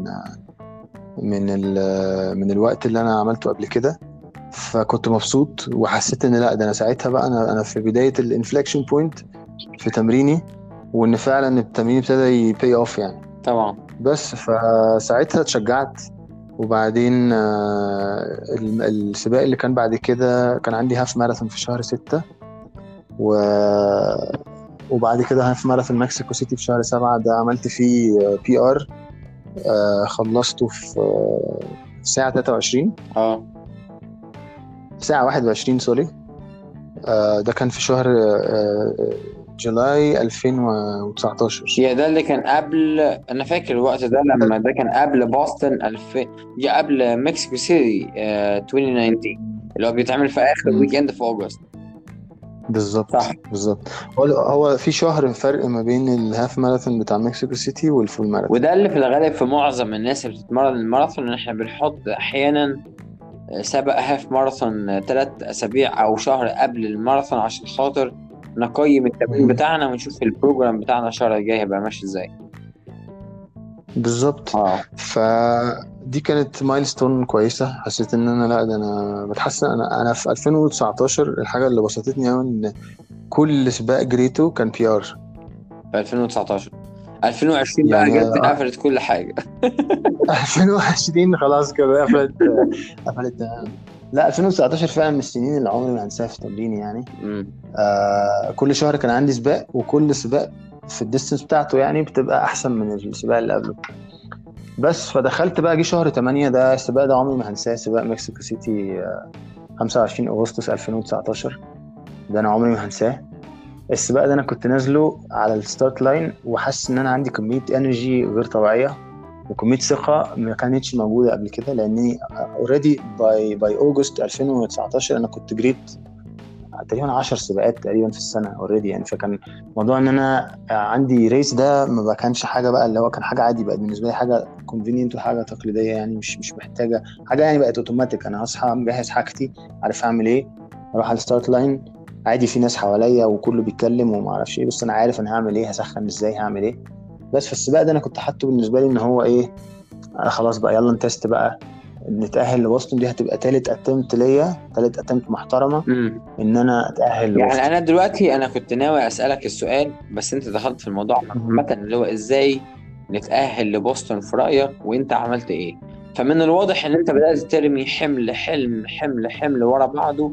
من ال- من الوقت اللي انا عملته قبل كده فكنت مبسوط وحسيت ان لا ده انا ساعتها بقى انا انا في بدايه الانفليكشن بوينت في تمريني وان فعلا التمرين ابتدى يبي اوف يعني طبعا بس فساعتها اتشجعت وبعدين آه، الم- السباق اللي كان بعد كده كان عندي هاف ماراثون في شهر ستة و وبعد كده هاف ماراثون مكسيكو سيتي في شهر سبعة ده عملت فيه بي ار خلصته في آه، في ساعة 23 اه ساعة 21 سوري آه، ده كان في شهر آه، آه، جولاي 2019 يا ده اللي كان قبل انا فاكر الوقت ده لما ده كان قبل بoston 2000 يا قبل مكسيكو سيتي آه 2019 اللي هو بيتعمل في اخر مم. ويك اند في اوجست بالظبط صح. بالظبط هو هو في شهر فرق ما بين الهاف ماراثون بتاع مكسيكو سيتي والفول ماراثون وده اللي في الغالب في معظم الناس اللي بتتمرن الماراثون ان احنا بنحط احيانا سبق هاف ماراثون ثلاث اسابيع او شهر قبل الماراثون عشان خاطر نقيم التمرين مم. بتاعنا ونشوف البروجرام بتاعنا الشهر الجاي هيبقى ماشي ازاي بالظبط اه فدي كانت مايلستون كويسه حسيت ان انا لا ده انا بتحسن انا انا في 2019 الحاجه اللي بسطتني قوي ان كل سباق جريته كان بي ار في 2019 2020 بقى يعني- جت قفلت كل حاجه 2020 خلاص كده قفلت قفلت تمام. لا 2019 فعلا من السنين اللي عمري ما هنساها في تمريني يعني مم. آه كل شهر كان عندي سباق وكل سباق في الديستنس بتاعته يعني بتبقى احسن من السباق اللي قبله بس فدخلت بقى جه شهر 8 ده السباق ده عمري ما هنساه سباق مكسيكو سيتي آه 25 اغسطس 2019 ده انا عمري ما هنساه السباق ده انا كنت نازله على الستارت لاين وحاسس ان انا عندي كميه انرجي غير طبيعيه وكميه ثقه ما كانتش موجوده قبل كده لاني اوريدي باي باي اوجست 2019 انا كنت جريت تقريبا 10 سباقات تقريبا في السنه اوريدي يعني فكان موضوع ان انا عندي ريس ده ما كانش حاجه بقى اللي هو كان حاجه عادي بقت بالنسبه لي حاجه كونفينينت وحاجه تقليديه يعني مش مش محتاجه حاجه يعني بقت اوتوماتيك انا هصحى مجهز حاجتي عارف اعمل ايه اروح على الستارت لاين عادي في ناس حواليا وكله بيتكلم وما اعرفش ايه بس انا عارف انا هعمل ايه هسخن ازاي هعمل ايه بس في السباق ده انا كنت حاطه بالنسبه لي ان هو ايه آه خلاص بقى يلا نتست بقى نتأهل لبوسطن دي هتبقى تالت اتمت ليا تالت اتمت محترمة مم. ان انا اتأهل لبوسطن يعني انا دلوقتي انا كنت ناوي اسالك السؤال بس انت دخلت في الموضوع عامه اللي هو ازاي نتاهل لبوسطن في رايك وانت عملت ايه فمن الواضح ان انت بدات ترمي حمل حلم حمل حمل ورا بعضه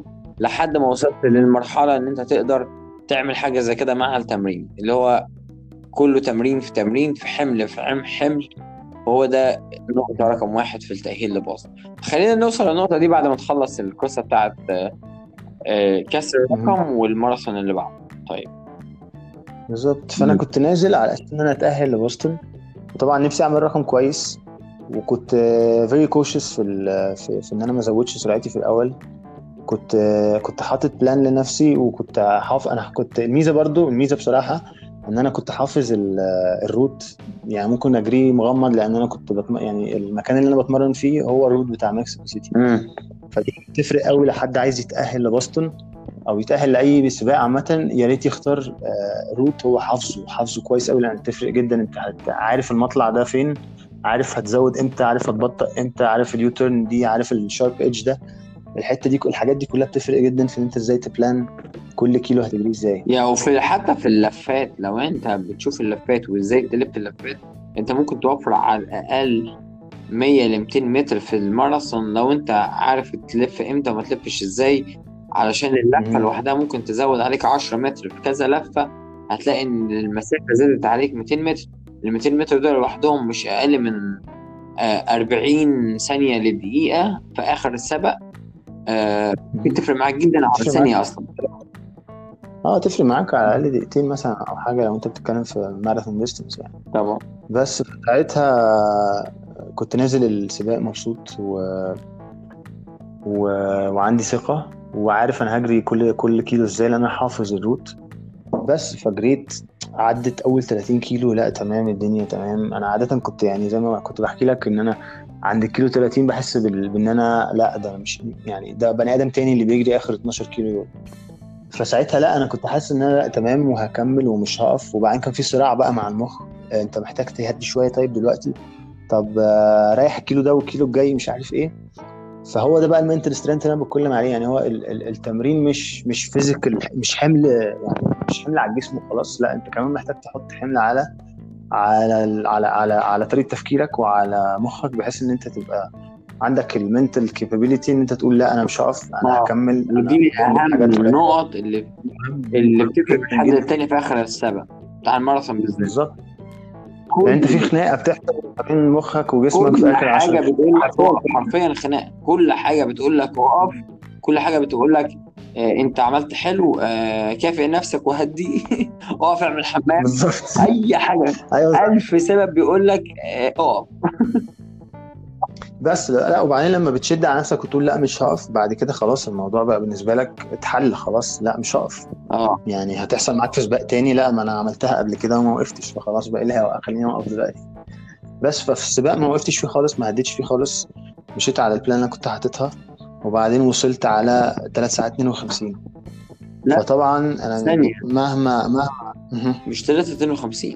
لحد ما وصلت للمرحله ان انت تقدر تعمل حاجه زي كده مع التمرين اللي هو كله تمرين في تمرين في حمل في عم حمل وهو ده النقطة رقم واحد في التأهيل لبوسطن خلينا نوصل للنقطة دي بعد ما تخلص القصة بتاعت آه، آه، كسر الرقم والماراثون اللي بعده طيب بالظبط فانا مم. كنت نازل على اساس ان انا اتاهل لبوسطن وطبعا نفسي اعمل رقم كويس وكنت فيري كوشس في, ال- في في ان انا ما ازودش سرعتي في الاول كنت آه، كنت حاطط بلان لنفسي وكنت حافظ انا كنت الميزه برضو الميزه بصراحه ان انا كنت حافظ ال- الروت يعني ممكن اجري مغمض لان انا كنت بتم... يعني المكان اللي انا بتمرن فيه هو الروت بتاع مكسيكو سيتي مم. فدي بتفرق قوي لحد عايز يتاهل لبoston او يتاهل لاي سباق عامه يا ريت يختار آه، روت هو حافظه حافظه كويس قوي لان تفرق جدا انت هت- عارف المطلع ده فين عارف هتزود امتى عارف هتبطأ امتى عارف اليوتيرن دي عارف الشارب ايدج ده الحته دي الحاجات دي كلها بتفرق جدا في ان انت ازاي تبلان كل كيلو هتجريه ازاي يعني وفي حتى في اللفات لو انت بتشوف اللفات وازاي تلف اللفات انت ممكن توفر على الاقل 100 ل 200 متر في الماراثون لو انت عارف تلف امتى وما تلفش ازاي علشان اللفه مم. لوحدها ممكن تزود عليك 10 متر في كذا لفه هتلاقي ان المسافه زادت عليك 200 متر ال 200 متر دول لوحدهم مش اقل من آه، 40 ثانيه للدقيقه في اخر السبق آه، ممكن تفرق معاك جدا على تفرق الثانيه اصلا اه تفرق معاك على الاقل دقيقتين مثلا او حاجه لو انت بتتكلم في ماراثون ديستنس يعني طبعا بس ساعتها كنت نازل السباق مبسوط و... و... وعندي ثقة وعارف انا هجري كل كل كيلو ازاي لان انا حافظ الروت بس فجريت عدت اول 30 كيلو لا تمام الدنيا تمام انا عادة كنت يعني زي ما كنت بحكي لك ان انا عند الكيلو 30 بحس بال... بان انا لا ده مش يعني ده بني ادم تاني اللي بيجري اخر 12 كيلو دول فساعتها لا انا كنت حاسس ان انا لا تمام وهكمل ومش هقف وبعدين كان في صراع بقى مع المخ آه، انت محتاج تهدي شويه طيب دلوقتي طب آه، ريح الكيلو ده والكيلو الجاي مش عارف ايه فهو ده بقى المنتال سترينث اللي انا بتكلم عليه يعني هو ال- ال- التمرين مش مش فيزيكال مش حمل يعني مش حمل على الجسم وخلاص لا انت كمان محتاج تحط حمل على على ال- على على على طريقه تفكيرك وعلى مخك بحيث ان انت تبقى عندك المنتال كابابيلتي ان انت تقول لا انا مش هقف انا آه. هكمل أنا ودي من هعمل اهم حاجات قليلة. النقط اللي اللي بتفرق من حد جداً. للتاني في اخر السبق بتاع الماراثون بالذات بالظبط يعني انت في خناقه بتحصل ما بين مخك وجسمك في كل اخر 10 حاجه بتقول لك اقف حرفيا خناقه كل حاجه بتقول لك اقف كل حاجه بتقول لك آه انت عملت حلو آه كافئ نفسك وهدي اقف اعمل حمام بالظبط اي حاجه ايوه ألف سبب بيقول لك آه، اقف بس لا, لا وبعدين لما بتشد على نفسك وتقول لا مش هقف بعد كده خلاص الموضوع بقى بالنسبه لك اتحل خلاص لا مش هقف اه يعني هتحصل معاك في سباق تاني لا ما انا عملتها قبل كده وما وقفتش فخلاص بقى لها خليني اوقف دلوقتي بس ففي السباق ما وقفتش فيه خالص ما هديتش فيه خالص مشيت على البلان اللي انا كنت حاططها وبعدين وصلت على 3 ساعات 52 لا. فطبعا انا ثانية. مهما مهما مهم. مش 352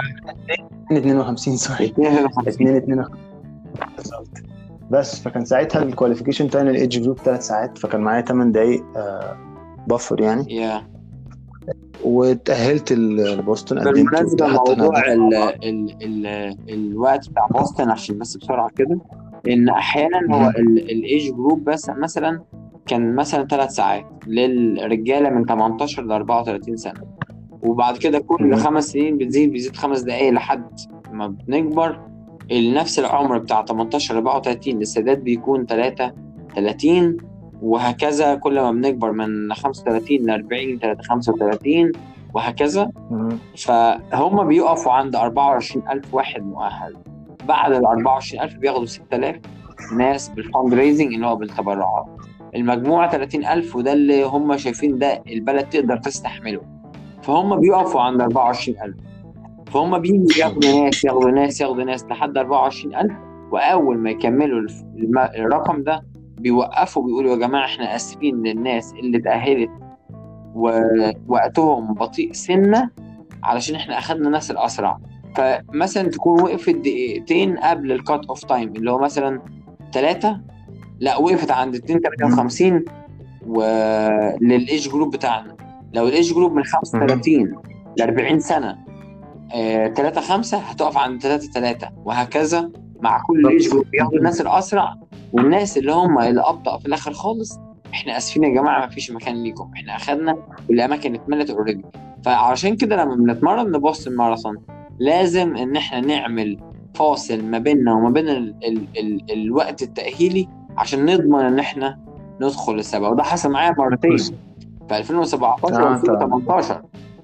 52 سوري 52 2 2 بالظبط بس فكان ساعتها الكواليفيكيشن تايم للايدج جروب 3 ساعات فكان معايا 8 دقايق بفر يعني يا واتأهلت ال- لبوسطن قدمت بالمناسبة وبتاع، حتى أنا موضوع قدمت- ال ال ال الوقت بتاع بوسطن عشان بس بسرعة كده إن أحيانا هو مهم. الإيج جروب بس مثلا كان مثلا ثلاث ساعات للرجالة من 18 ل 34 سنة وبعد كده كل مهم. خمس سنين بتزيد بيزيد خمس دقايق لحد ما بنكبر نفس العمر بتاع 18 ل 34 السادات بيكون 33 وهكذا كل ما بنكبر من 35 ل 40 35 وهكذا مهم. فهم بيقفوا عند 24000 واحد مؤهل بعد ال 24000 بياخدوا 6000 ناس بالفند ريزنج اللي هو بالتبرعات المجموعة 30000 وده اللي هم شايفين ده البلد تقدر تستحمله فهم بيقفوا عند 24000 فهم بيجوا ياخدوا ناس ياخدوا ناس ياخدوا ناس لحد 24000 واول ما يكملوا الف- الم- الرقم ده بيوقفوا بيقولوا يا جماعه احنا اسفين للناس اللي اتاهلت ووقتهم بطيء سنه علشان احنا اخدنا ناس الاسرع فمثلا تكون وقفت دقيقتين قبل الكات اوف تايم اللي هو مثلا ثلاثة لا وقفت عند 253 وللايج جروب بتاعنا لو الايج جروب من 35 ل 40 سنه 3 5 هتقف عند 3 3 وهكذا مع كل ايج جروب بياخدوا الناس الاسرع والناس اللي هم اللي ابطا في الاخر خالص احنا اسفين يا جماعه مفيش مكان ليكم احنا اخدنا والاماكن اتملت اوريدي فعشان كده لما بنتمرن لبوسطن ماراثون لازم ان احنا نعمل فاصل ما بيننا وما بين ال ال ال الوقت التاهيلي عشان نضمن ان احنا ندخل السباق وده حصل معايا مرتين في 2017 و آه، 2018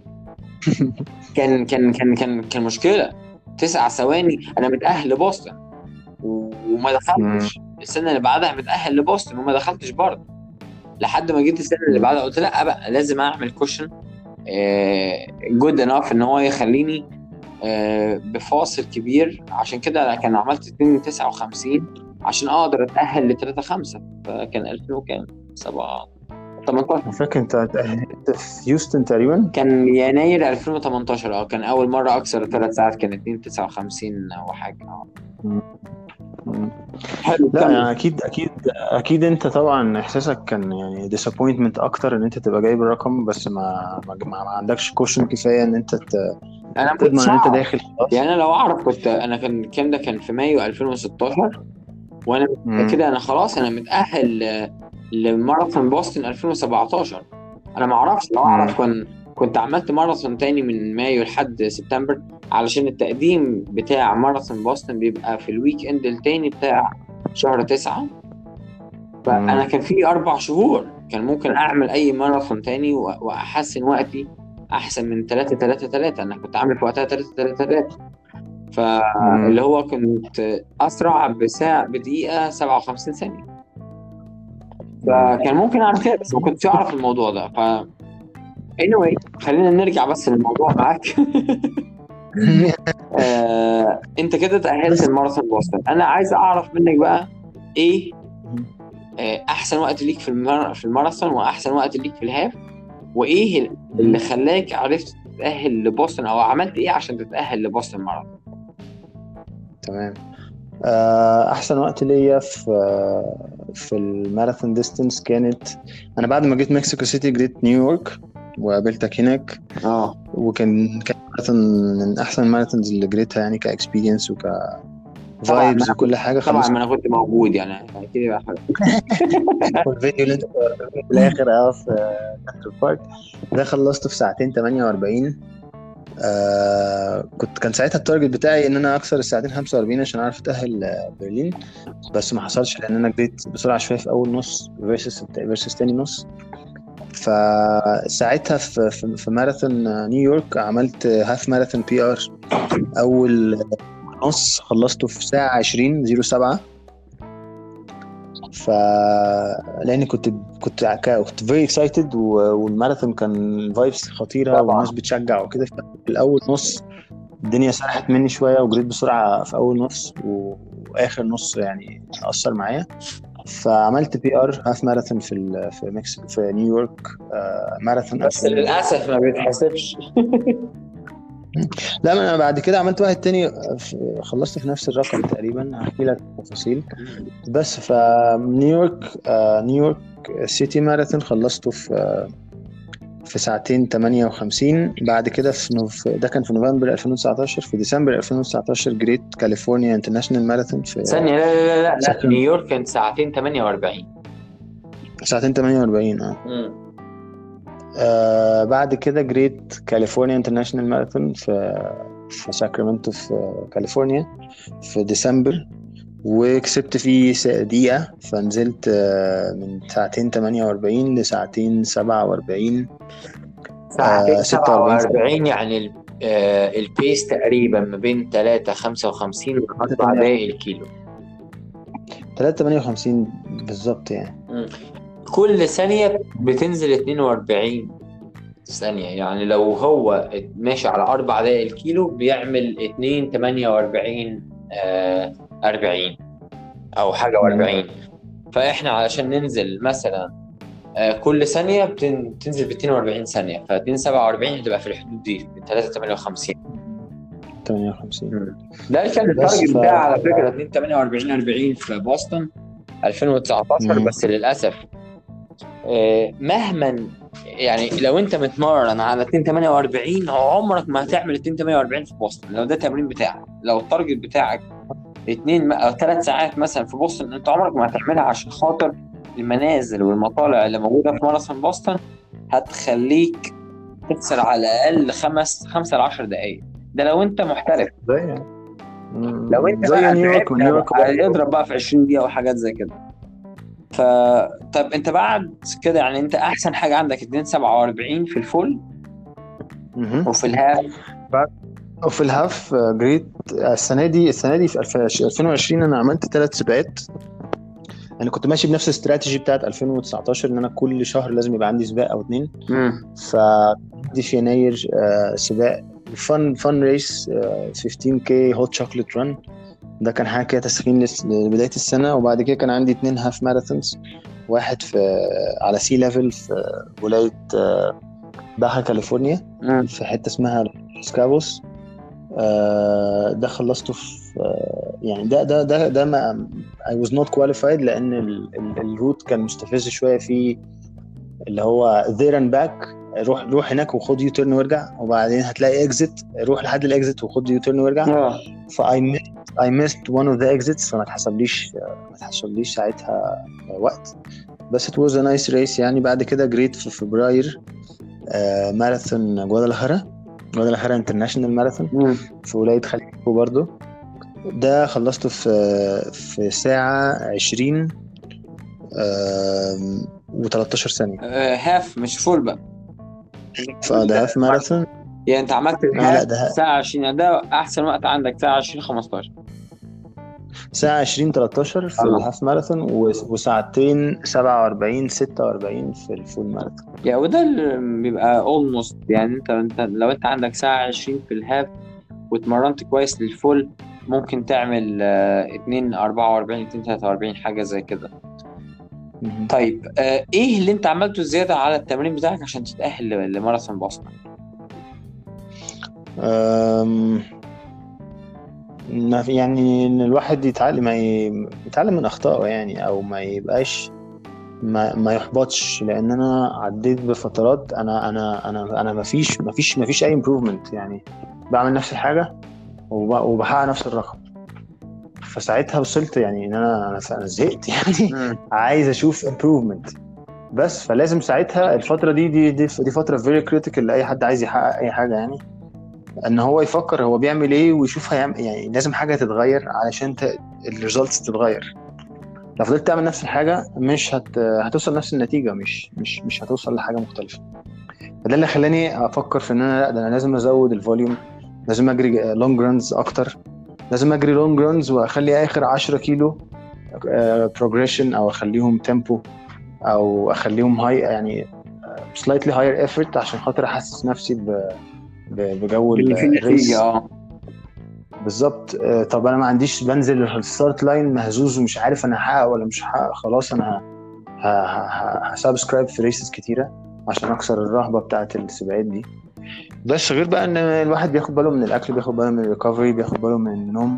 كان كان كان كان كان مشكله تسع ثواني انا متاهل لبوسطن و- وما دخلتش السنه اللي بعدها متاهل لبوسطن وما دخلتش برضه لحد ما جيت السنه اللي بعدها قلت لا بقى لازم اعمل كوشن جود انف ان هو يخليني آه، بفاصل كبير عشان كده أنا كان عملت 2 59 عشان اقدر اتاهل ل 3 5 فكان 2000 وكان 7 18 أنا فاكر انت اتأهلت في هيوستن تقريبا كان يناير 2018 اه كان اول مره اكسر ثلاث ساعات كان 2 59 وحاجه اه مم. حلو لا كمل. يعني اكيد اكيد اكيد انت طبعا احساسك كان يعني ديسابوينتمنت اكتر ان انت تبقى جايب الرقم بس ما ما, ما, ما عندكش كوشن كفايه ان انت ت- انا ما تضمن كنتش ان انت أعرف. داخل خلاص يعني انا لو اعرف كنت انا كان الكلام ده كان في مايو 2016 وانا مم. كده انا خلاص انا متاهل ل- لماراثون بوسطن 2017 انا ما اعرفش لو اعرف كنت كنت عملت ماراثون تاني من مايو لحد سبتمبر علشان التقديم بتاع ماراثون بوسطن بيبقى في الويك اند التاني بتاع شهر تسعة فانا مم. كان في اربع شهور كان ممكن اعمل اي ماراثون تاني و- واحسن وقتي احسن من 3 3 3 انا كنت عامل في وقتها 3 3 3 فاللي هو كنت اسرع بساعه بدقيقه 57 ثانيه فكان ممكن اعمل كده بس ما كنتش اعرف الموضوع ده ف anyway خلينا نرجع بس للموضوع معاك آه، انت كده تأهلت الماراثون بوسطن انا عايز اعرف منك بقى ايه آه، احسن وقت ليك في المر... في الماراثون واحسن وقت ليك في الهاف وايه اللي خلاك عرفت تتأهل لبوسطن او عملت ايه عشان تتأهل لبوسطن ماراثون تمام آه، احسن وقت ليا في في الماراثون ديستنس كانت انا بعد ما جيت مكسيكو سيتي جريت نيويورك وقابلتك هناك اه وكان كان ماراثون من احسن الماراثونز اللي جريتها يعني كاكسبيرينس وك طبعاً، فايبز ما- وكل حاجه طبعا خلصت ما انا كنت موجود يعني اكيد بقى حاجه الفيديو اللي انت صورته في الاخر اه في سنترال بارك ده خلصته في ساعتين 48 آه كنت كان ساعتها التارجت بتاعي ان انا اكسر الساعتين 45 عشان اعرف اتاهل آه، برلين بس ما حصلش لان انا جريت بسرعه شويه في اول نص فيرسس فيرسس تاني نص فساعتها في في, في ماراثون آه، نيويورك عملت هاف ماراثون بي ار اول نص خلصته في ساعه 20 07 ف لاني كنت كنت ع- كنت فيري اكسايتد والماراثون كان فايبس خطيره طبعاً. والناس بتشجع وكده في الاول نص الدنيا سرحت مني شويه وجريت بسرعه في اول نص و- واخر نص يعني اثر معايا فعملت بي ار هاف ماراثون في ال- في مكسيكو في نيويورك آه، ماراثون بس 2000. للاسف ما بيتحسبش لا ما انا بعد كده عملت واحد تاني آه، في- خلصت في نفس الرقم تقريبا هحكي لك التفاصيل بس فنيويورك آه نيويورك سيتي ماراثون خلصته في آه في ساعتين 58 بعد كده في نوف... ده كان في نوفمبر 2019 في ديسمبر 2019 جريت كاليفورنيا انترناشونال ماراثون في ثانيه لا لا لا لا, لا. سكن. نيويورك كانت ساعتين 48 ساعتين 48 اه آه بعد كده جريت كاليفورنيا انترناشونال ماراثون في في ساكرامنتو في كاليفورنيا في ديسمبر وكسبت فيه س- دقيقة فنزلت آه، من ساعتين 48 لساعتين 47 ساعتين آه، 46 47 يعني ال- آه، البيس تقريبا ما بين 3 55 ل 4 دقايق الكيلو 358 بالظبط يعني كل ثانية بتنزل 42 ثانية يعني لو هو ماشي على 4 دقايق الكيلو بيعمل 2 48 آه 40 أو حاجة و40 فإحنا علشان ننزل مثلا آه كل ثانية بتن- بتنزل ب 42 ثانية ف 2 47 هتبقى في الحدود دي 3 58 58 ده كان بس التارجت ف- بتاعي على فكره 2 48 40 في بوسطن 2019 مم. بس للاسف آه، مهما يعني لو انت متمرن على 2 48 عمرك ما هتعمل 2 48 في بوسطن لو ده التمرين بتاعك لو التارجت بتاعك اثنين او ثلاث ساعات مثلا في بوسطن انت عمرك ما هتعملها عشان خاطر المنازل والمطالع اللي موجوده في ماراثون بوسطن هتخليك تخسر على الاقل خمس خمسة ل 10 دقائق ده لو انت محترف زي لو انت زي بقى نيويورك تعبت ونيويورك بقى اضرب بقى في 20 دقيقه وحاجات زي كده ف طب انت بعد كده يعني انت احسن حاجه عندك 247 في الفول مهم. وفي الهاف وفي الهاف آه، جريت آه، السنه دي السنه دي في 2020 انا عملت ثلاث سباقات انا كنت ماشي بنفس الاستراتيجي بتاعت 2019 ان انا كل شهر لازم يبقى عندي سباق او اتنين مم. فدي في يناير آه، سباق فن فن ريس 15 كي هوت شوكليت ران ده كان حاجه كده تسخين لس- لبدايه السنه وبعد كده كان عندي اتنين هاف ماراثونز واحد في على سي ليفل في ولايه آه، باحا كاليفورنيا مم. في حته اسمها سكابوس آه، ده خلصته في آه، يعني ده ده ده ده ما I was not qualified لان ال- ال- الروت كان مستفز شويه في اللي هو there and back روح روح هناك وخد يو تيرن وارجع وبعدين هتلاقي اكزيت روح لحد الاكزيت وخد يو تيرن وارجع اه فاي missed I missed one of the exits فما اتحسبليش ما اتحسبليش ساعتها وقت بس it was a nice race يعني بعد كده جريت في فبراير آه، ماراثون جوادالخرا جوادالخرا انترناشونال ماراثون مم. في ولاية خليفو برضو ده خلصته في في ساعة 20 و13 ثانية آه، هاف مش فول بقى فده هاف ماراثون يعني انت عملت لا الهاف ده ساعة 20 يعني ده احسن وقت عندك ساعة 20 15 ساعة 20 13 في آه. الهاف ماراثون و- وساعتين 47 46 في الفول ماراثون يعني وده اللي بيبقى اولموست يعني انت انت لو انت عندك ساعة 20 في الهاف واتمرنت كويس للفول ممكن تعمل آه، 2 44 2 43 حاجة زي كده مهم. طيب آه، ايه اللي انت عملته زيادة على التمرين بتاعك عشان تتأهل ل- لماراثون بوسطن؟ أم، ما في يعني ان الواحد يتعلم ما ي- يتعلم من اخطائه يعني او ما يبقاش ما, ما يحبطش لان انا عديت بفترات انا انا انا انا ما فيش ما فيش ما فيش اي امبروفمنت يعني بعمل نفس الحاجه وب- وبحقق نفس الرقم فساعتها وصلت يعني ان انا انا أنا زهقت يعني عايز اشوف امبروفمنت بس فلازم ساعتها الفتره دي دي دي, دي فتره فيري كريتيكال لاي حد عايز يحقق اي حاجه يعني ان هو يفكر هو بيعمل ايه ويشوف هيعمل يعني لازم حاجه تتغير علشان ت... الريزلتس تتغير لو فضلت تعمل نفس الحاجه مش هت... هتوصل نفس النتيجه مش مش مش هتوصل لحاجه مختلفه فده اللي خلاني افكر في ان انا لا ده انا لازم ازود الفوليوم لازم اجري لونج رانز اكتر لازم اجري لونج رانز واخلي اخر 10 كيلو بروجريشن او اخليهم تيمبو او اخليهم هاي يعني سلايتلي هاير ايفورت عشان خاطر احسس نفسي ب... ب- بجو اللي فيه الريس نتيجة اه بالظبط آه، طب انا ما عنديش بنزل الستارت لاين مهزوز ومش عارف انا هحقق ولا مش هحقق خلاص انا هسبسكرايب في ريسز كتيره عشان اكسر الرهبه بتاعت السباقات دي بس غير بقى ان الواحد بياخد باله من الاكل بياخد باله من الريكفري بياخد باله من النوم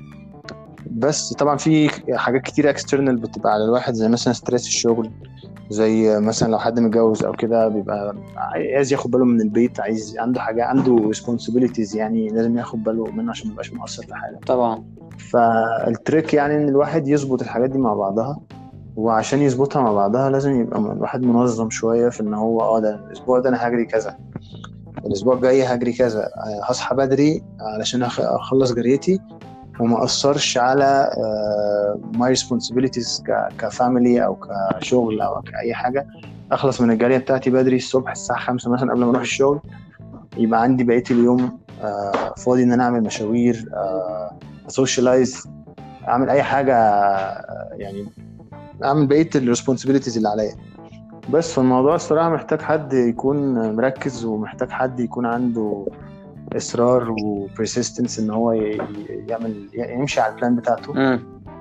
بس طبعا في حاجات كتير اكسترنال بتبقى على الواحد زي مثلا ستريس الشغل زي مثلا لو حد متجوز او كده بيبقى عايز ياخد باله من البيت عايز عنده حاجه عنده responsibilities يعني لازم ياخد باله منه عشان ما يبقاش مقصر في حاجه طبعا فالتريك يعني ان الواحد يظبط الحاجات دي مع بعضها وعشان يظبطها مع بعضها لازم يبقى الواحد منظم شويه في ان هو اه ده الاسبوع ده انا هجري كذا الاسبوع الجاي هجري كذا آه، هصحى بدري علشان أخ- اخلص جريتي وما اثرش على ماي ريسبونسبيلتيز كفاميلي او كشغل او كاي حاجه اخلص من الجريه بتاعتي بدري الصبح الساعه 5 مثلا قبل ما اروح الشغل يبقى عندي بقيه اليوم آه، فاضي ان انا اعمل مشاوير اسوشيالايز اعمل اي حاجه آه، يعني اعمل بقيه الريسبونسبيلتيز اللي عليا بس فالموضوع الصراحه محتاج حد يكون مركز ومحتاج حد يكون عنده اصرار وبرسيستنس ان هو ي- ي- يعمل يعني يمشي على البلان بتاعته مم.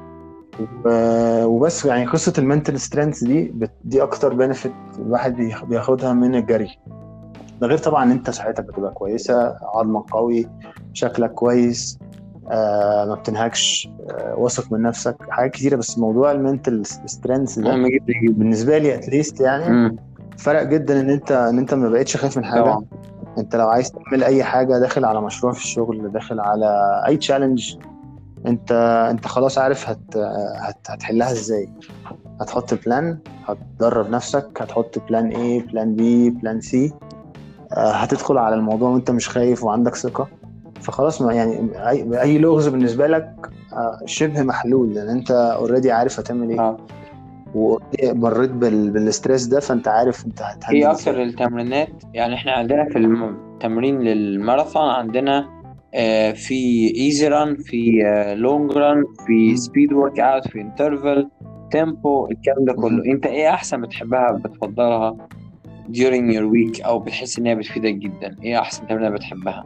و- وبس يعني قصه المنتل سترينث دي بت- دي اكتر بنفيت الواحد بيخ- بياخدها من الجري ده غير طبعا ان انت صحتك بتبقى كويسه عظمك قوي شكلك كويس آه ما بتنهكش آه واثق من نفسك حاجات كتيره بس موضوع المنتل سترينث ده مهم جدا جدا بالنسبه لي اتليست يعني مم. فرق جدا ان انت ان انت ما بقتش خايف من حاجه طبعا انت لو عايز تعمل اي حاجه داخل على مشروع في الشغل داخل على اي تشالنج انت انت خلاص عارف هت... هت... هتحلها ازاي هتحط بلان هتدرب نفسك هتحط بلان A بلان B بلان C هتدخل على الموضوع وانت مش خايف وعندك ثقة فخلاص ما يعني اي اي لغز بالنسبة لك آه، شبه محلول لان انت اوريدي عارف هتعمل ايه اه ومريت بال... بالستريس ده فانت عارف انت هتهندل ايه ازاي اكتر التمرينات يعني احنا عندنا في التمرين للماراثون عندنا آه، في ايزي ران في لونج ران في مم. سبيد ورك اوت في انترفال تيمبو الكلام ده كله مم. انت ايه احسن بتحبها بتفضلها during your week او بتحس ان هي بتفيدك جدا ايه احسن تمرينه بتحبها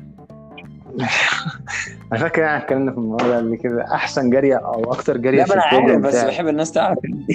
انا فاكر يعني اتكلمنا في الموضوع ده قبل كده احسن جري او اكتر جري لا في ما انا عارف البروجرام بس بتاعي بحب الناس تعرف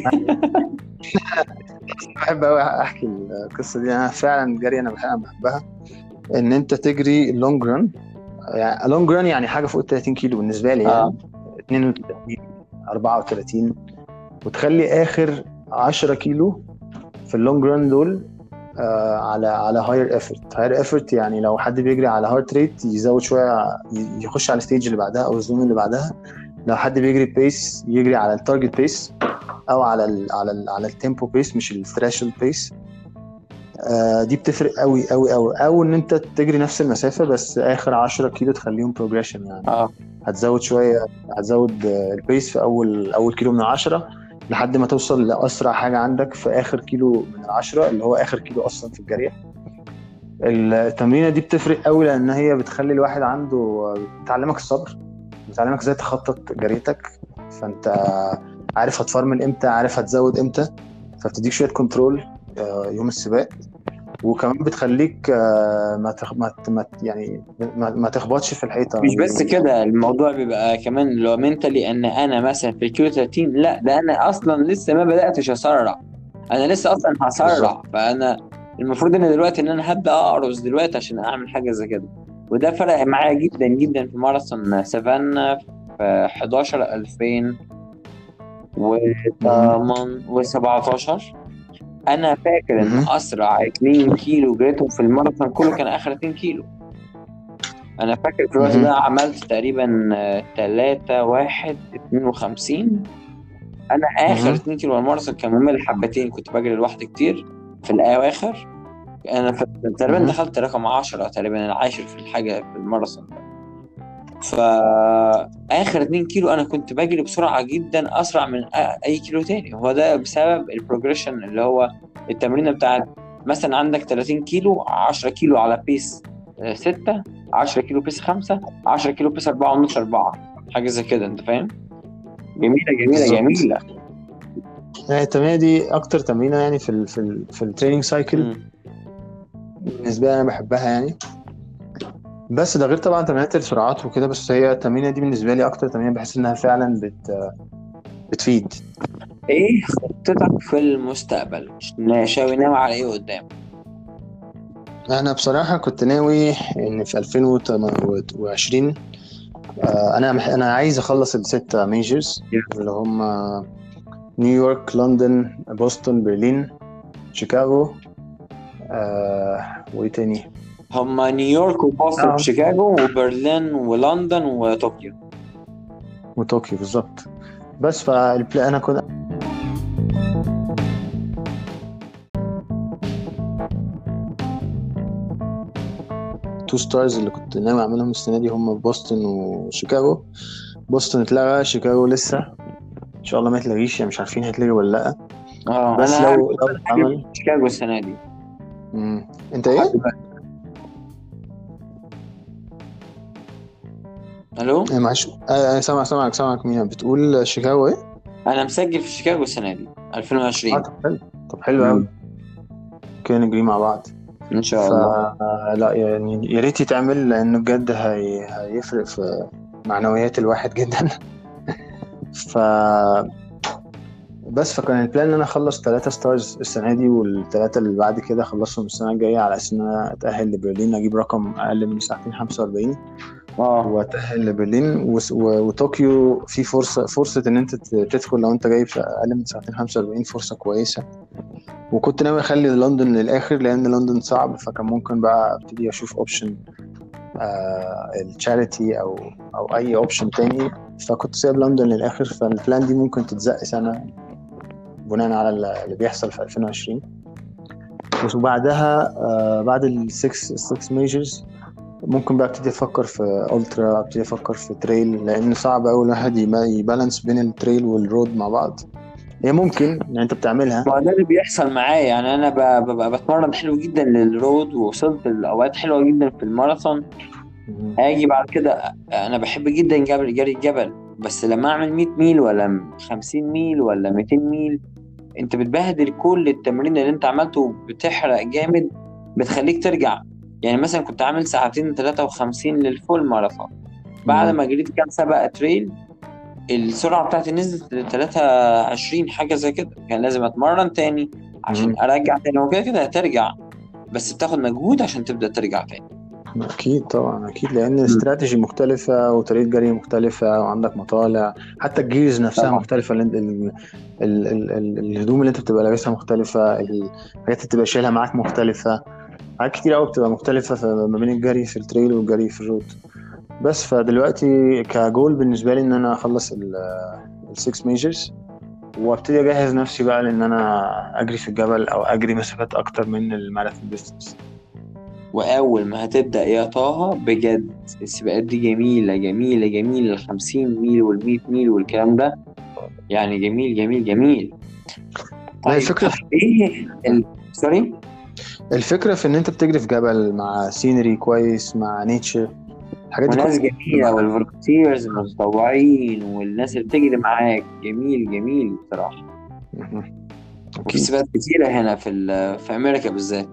بحب قوي احكي القصه دي انا فعلا جري انا بحب- أنا بحبها ان انت تجري لونج ران يعني لونج ران يعني حاجه فوق ال 30 كيلو بالنسبه لي اه يعني 32 34 وتخلي اخر 10 كيلو في اللونج ران دول آه على على هاير ايفورت هاير ايفورت يعني لو حد بيجري على هارت ريت يزود شويه ي- يخش على الستيج اللي بعدها او الزون اللي بعدها لو حد بيجري بيس يجري على التارجت بيس او على ال على ال على التيمبو بيس مش الثريشولد بيس آه دي بتفرق قوي قوي قوي او ان انت تجري نفس المسافه بس اخر 10 كيلو تخليهم بروجريشن يعني اه هتزود شويه هتزود آه، البيس في اول اول كيلو من العشرة لحد ما توصل لاسرع حاجه عندك في اخر كيلو من العشرة اللي هو اخر كيلو اصلا في الجري التمرينه دي بتفرق قوي لان هي بتخلي الواحد عنده آه، بتعلمك الصبر بتعلمك ازاي تخطط جريتك فانت عارف هتفرمل امتى عارف هتزود امتى فبتديك شويه كنترول آه، يوم السباق وكمان بتخليك آه، ما تخ... ما ت- ما ت- يعني ما, ما تخبطش في الحيطه مش بس كده الموضوع بيبقى كمان لو منتلي ان انا مثلا في الكيلو 30 لا ده انا اصلا لسه ما بداتش اسرع انا لسه اصلا هسرع بالظبط. فانا المفروض ان دلوقتي ان انا هبدا اقرص دلوقتي عشان اعمل حاجه زي كده وده فرق معايا جدا جدا في ماراثون سافانا في 11 2000 و17 انا فاكر ان مهم. اسرع 2 كيلو جريتهم في الماراثون كله كان اخر 2 كيلو انا فاكر في الوقت مهم. ده عملت تقريبا 3 1 52 انا اخر مهم. 2 كيلو الماراثون كان ممل حبتين كنت بجري لوحدي كتير في الاواخر انا ف- تقريبا مهم. دخلت رقم 10 تقريبا العاشر في الحاجه في الماراثون ده فاخر 2 كيلو انا كنت بجري بسرعه جدا اسرع من أ- اي كيلو تاني هو ده بسبب البروجريشن اللي هو التمرين بتاعت مثلا عندك 30 كيلو 10 كيلو على بيس 6 10 كيلو بيس 5 10 كيلو بيس 4 ونص 4 حاجه زي كده انت فاهم جميله جميله بالظبط. جميله يعني التمرينه دي اكتر تمرينه يعني في ال في ال في التريننج سايكل مم. بالنسبه لي انا بحبها يعني بس ده غير طبعا تمرينات السرعات وكده بس هي التمرينه دي بالنسبه لي اكتر تمرينه بحس انها فعلا بت بتفيد ايه خطتك في المستقبل ناوي ناوي على ايه قدام انا بصراحه كنت ناوي ان في 2020 آه، انا مح- انا عايز اخلص الستة ميجرز اللي هم نيويورك لندن بوسطن برلين شيكاغو آه وايه تاني هما نيويورك وبوسطن آه. وشيكاغو وبرلين ولندن وطوكيو وطوكيو بالظبط بس فالبلا انا كنت تو ستارز اللي كنت ناوي اعملهم السنه دي هم بوسطن وشيكاغو بوسطن اتلغى شيكاغو لسه ان شاء الله ما يتلغيش يعني مش عارفين هيتلغي ولا لا اه بس انا لو لو اتعمل شيكاغو السنه دي مم. انت ايه؟ الو إيه معلش آه آه، سامع سامعك سامعك مين بتقول شيكاغو ايه؟ انا مسجل في شيكاغو السنه دي اه 2020 طب حلو طب حلو قوي كده نجري مع بعض ان شاء الله ف لا يعني يا ريت يتعمل لانه بجد هي... هيفرق في معنويات الواحد جدا ف بس فكان البلان ان انا اخلص ثلاثة ستارز السنه دي والثلاثه اللي بعد كده اخلصهم السنه الجايه على اساس ان انا اتاهل لبرلين اجيب رقم اقل من ساعتين 45 اه واتاهل لبرلين وس- و- وطوكيو في فرصه فرصه ان انت ت- تدخل لو انت جايب في اقل من ساعتين 45 فرصه كويسه وكنت ناوي اخلي لندن للاخر لان لندن صعب فكان ممكن بقى ابتدي اشوف اوبشن آه التشاريتي او او اي اوبشن تاني فكنت سايب لندن للاخر فالبلان دي ممكن تتزق سنه بناء على اللي بيحصل في 2020 وبعدها آه، بعد السكس السكس ميجرز ممكن بقى ابتدي افكر في الترا ابتدي افكر في تريل لان صعب قوي الواحد يبالانس بين التريل والرود مع بعض هي ممكن يعني انت بتعملها ما ده اللي بيحصل معايا يعني انا ببقى بتمرن حلو جدا للرود ووصلت لاوقات حلوه جدا في الماراثون اجي بعد كده انا بحب جدا جبل جري الجبل بس لما اعمل 100 ميل ولا 50 ميل ولا 200 ميل انت بتبهدل كل التمرين اللي انت عملته بتحرق جامد بتخليك ترجع يعني مثلا كنت عامل ساعتين 53 للفول ماراثون بعد ما جريت كام سبق تريل السرعه بتاعتي نزلت ل 23 حاجه زي كده كان لازم اتمرن تاني عشان ارجع تاني هو كده كده هترجع بس بتاخد مجهود عشان تبدا ترجع تاني اكيد طبعا اكيد لان الاستراتيجي مختلفه وطريقه جري مختلفه وعندك مطالع حتى الجيرز نفسها طبعا. مختلفه ال ال ال ال الهدوم اللي انت بتبقى لابسها مختلفه الحاجات اللي بتبقى شايلها معاك مختلفه حاجات كتير قوي بتبقى مختلفه ما بين الجري في التريل والجري في الرود بس فدلوقتي كجول بالنسبه لي ان انا اخلص السكس ميجرز وابتدي اجهز نفسي بقى لان انا اجري في الجبل او اجري مسافات اكتر من الماراثون ديستنس واول ما هتبدا يا طه بجد السباقات دي جميله جميله جميله ال 50 ميل وال 100 ميل والكلام ده يعني جميل جميل جميل طيب الفكره في ايه ال... سوري الفكره في ان انت بتجري في جبل مع سينري كويس مع نيتشر الحاجات دي وناس جميله والفولunteers المتطوعين والناس اللي بتجري معاك جميل جميل بصراحه وفي سباقات كتيره هنا في في امريكا بالذات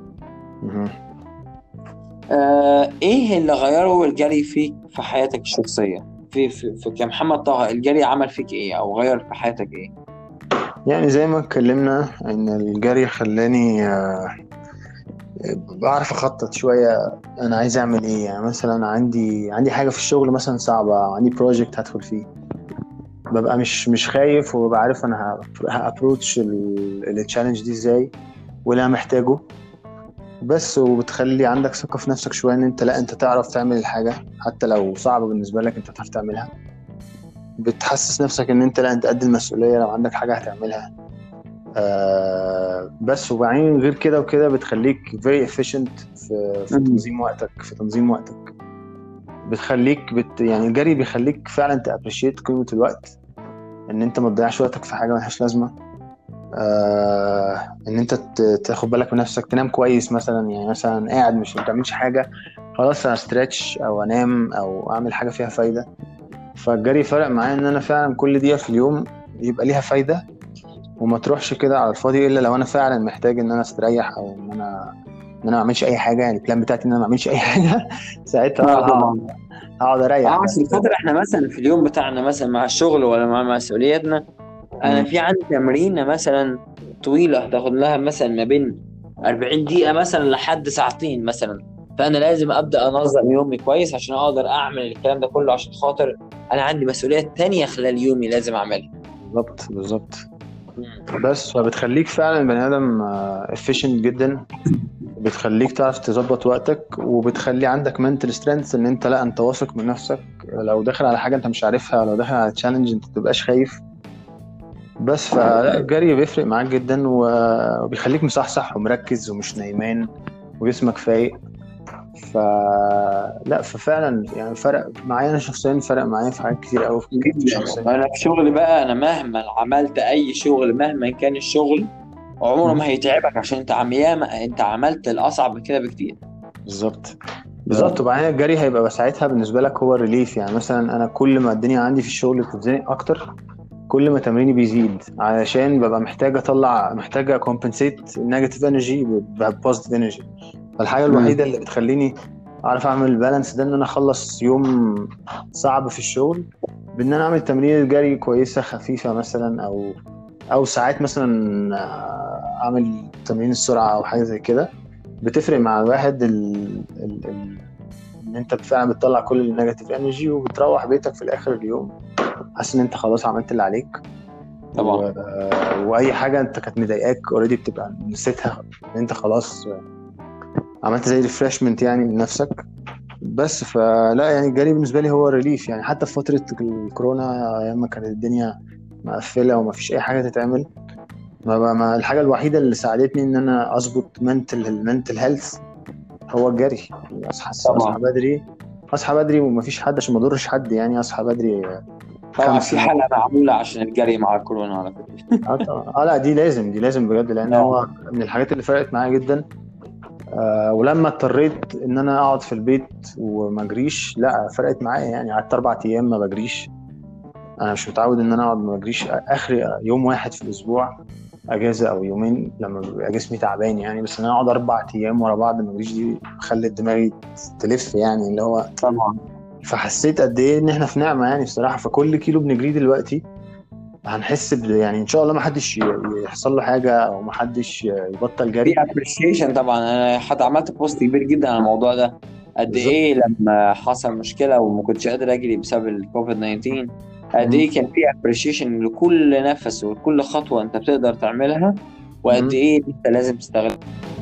آه ايه اللي غيره الجري فيك في حياتك الشخصيه في في, في كمحمد طه الجري عمل فيك ايه او غير في حياتك ايه يعني زي ما اتكلمنا ان الجري خلاني آه بعرف اخطط شويه انا عايز اعمل ايه يعني مثلا عندي عندي حاجه في الشغل مثلا صعبه عندي بروجكت هدخل فيه ببقى مش مش خايف وببقى عارف انا هابروتش التشالنج دي ازاي واللي انا محتاجه بس وبتخلي عندك ثقه في نفسك شويه ان انت لا انت تعرف تعمل الحاجه حتى لو صعبه بالنسبه لك انت تعرف تعملها بتحسس نفسك ان انت لا انت قد المسؤوليه لو عندك حاجه هتعملها آه بس وبعدين غير كده وكده بتخليك very efficient في, في تنظيم وقتك في تنظيم وقتك بتخليك بت يعني الجري بيخليك فعلا تابريشيت قيمه الوقت ان انت ما تضيعش وقتك في حاجه ملهاش لازمه آه ان انت تاخد بالك من نفسك تنام كويس مثلا يعني مثلا قاعد مش ما بتعملش حاجه خلاص انا ستريتش او انام او اعمل حاجه فيها فايده فالجري فرق معايا ان انا فعلا كل دقيقه في اليوم يبقى ليها فايده وما تروحش كده على الفاضي الا لو انا فعلا محتاج ان انا استريح او ان انا ان انا ما اعملش اي حاجه يعني البلان بتاعتي ان انا ما اعملش اي حاجه ساعتها هقعد اريح اه عشان خاطر احنا مثلا في اليوم بتاعنا مثلا مع الشغل ولا مع مسؤولياتنا انا في عندي تمرينه مثلا طويله هتاخد لها مثلا ما بين 40 دقيقه مثلا لحد ساعتين مثلا فانا لازم ابدا انظم يومي كويس عشان اقدر اعمل الكلام ده كله عشان خاطر انا عندي مسؤوليات تانية خلال يومي لازم اعملها بالظبط بالظبط بس فبتخليك فعلا بني ادم افيشنت جدا بتخليك تعرف تظبط وقتك وبتخلي عندك منتل سترينث ان انت لا انت واثق من نفسك لو داخل على حاجه انت مش عارفها لو داخل على تشالنج انت متبقاش خايف بس فالجري بيفرق معاك جدا وبيخليك مصحصح ومركز ومش نايمان وجسمك فايق فلا ففعلا يعني فرق معايا انا شخصيا فرق معايا في حاجات كتير قوي انا في شغلي بقى انا مهما عملت اي شغل مهما كان الشغل عمره ما هيتعبك عشان انت عم ياما انت عملت الاصعب من كده بكتير بالظبط بالظبط وبعدين الجري هيبقى ساعتها بالنسبه لك هو الريليف يعني مثلا انا كل ما الدنيا عندي في الشغل بتتزنق اكتر كل ما تمريني بيزيد علشان ببقى محتاج اطلع محتاج اكومبنسيت النيجاتيف انرجي ببوزيتيف انرجي فالحاجه الوحيده اللي بتخليني اعرف اعمل البالانس ده ان انا اخلص يوم صعب في الشغل بان انا اعمل تمرين جري كويسه خفيفه مثلا او او ساعات مثلا اعمل تمرين السرعه او حاجه زي كده بتفرق مع الواحد ال ال ال ان انت فعلا بتطلع كل النيجاتيف انرجي وبتروح بيتك في الاخر اليوم حاسس ان انت خلاص عملت اللي عليك طبعا و... واي حاجه انت كانت مضايقاك اوريدي بتبقى نسيتها ان انت خلاص عملت زي ريفرشمنت يعني من نفسك بس فلا يعني الجري بالنسبه لي هو ريليف يعني حتى في فتره الكورونا ايام ما كانت الدنيا مقفله وما فيش اي حاجه تتعمل ما ما الحاجه الوحيده اللي ساعدتني ان انا اظبط منتل المنتل هيلث هو الجري اصحى اصحى بدري اصحى بدري ومفيش حد عشان ما اضرش حد يعني اصحى بدري طبعا في حلقه معموله عشان الجري مع الكورونا على فكره اه اه لا دي لازم دي لازم بجد لان هو من الحاجات اللي فرقت معايا جدا آه ولما اضطريت ان انا اقعد في البيت وما اجريش لا فرقت معايا يعني قعدت اربع ايام ما بجريش انا مش متعود ان انا اقعد ما بجريش اخر يوم واحد في الاسبوع اجازه او يومين لما بيبقى جسمي تعبان يعني بس ان انا اقعد اربع ايام ورا بعض ما اجريش دي خلت دماغي تلف يعني اللي هو طبعا فحسيت قد ايه ان احنا في نعمه يعني بصراحه فكل كيلو بنجريه دلوقتي هنحس ب يعني ان شاء الله ما حدش يحصل له حاجه او ما حدش يبطل جري في ابريشيشن طبعا انا حتى عملت بوست كبير جدا على الموضوع ده قد ايه لما حصل مشكله وما كنتش قادر اجري بسبب الكوفيد 19 قد ايه كان في ابريشيشن لكل نفس ولكل خطوه انت بتقدر تعملها وقد ايه انت لازم تستغل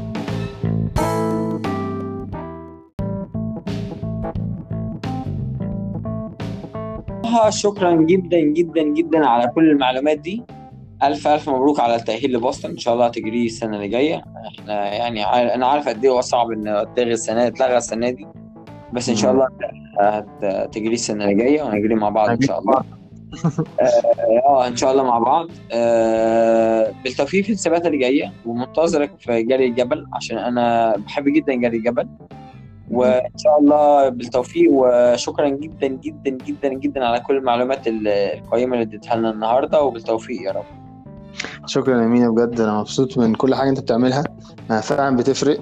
شكرا جدا جدا جدا على كل المعلومات دي الف الف مبروك على التاهيل لبوسطن ان شاء الله هتجري السنه اللي جايه احنا يعني انا عارف قد ايه هو صعب ان تلغي السنه تلغى السنه دي بس ان شاء الله هتجري السنه اللي جايه وهنجري مع بعض ان شاء الله اه ان شاء الله مع بعض آه بالتوفيق في السباقات اللي جايه ومنتظرك في جري الجبل عشان انا بحب جدا جري الجبل وان شاء الله بالتوفيق وشكرا جدا جدا جدا جدا على كل المعلومات القيمه اللي اديتها لنا النهارده وبالتوفيق يا رب شكرا يا مينا بجد انا مبسوط من كل حاجه انت بتعملها فعلا بتفرق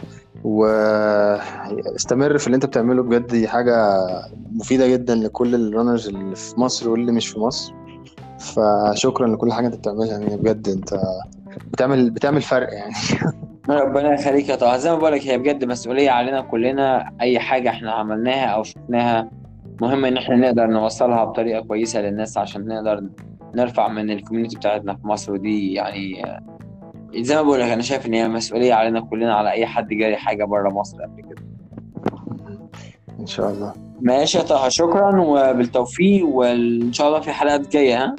واستمر في اللي انت بتعمله بجد دي حاجه مفيده جدا لكل الرانرز اللي في مصر واللي مش في مصر فشكرا لكل حاجه انت بتعملها يعني بجد انت بتعمل بتعمل فرق يعني ربنا يخليك يا طه زي ما بقولك هي بجد مسؤوليه علينا كلنا اي حاجه احنا عملناها او شفناها مهم ان احنا نقدر نوصلها بطريقه كويسه للناس عشان نقدر نرفع من الكوميونتي بتاعتنا في مصر ودي يعني زي ما بقول لك انا شايف ان هي مسؤوليه علينا كلنا على اي حد جاري حاجه بره مصر قبل كده ان شاء الله ماشي يا طه شكرا وبالتوفيق وان شاء الله في حلقات جايه ها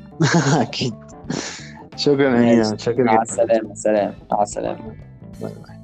اكيد شكرا يا متشكر مع السلامه سلام مع السلامه باي باي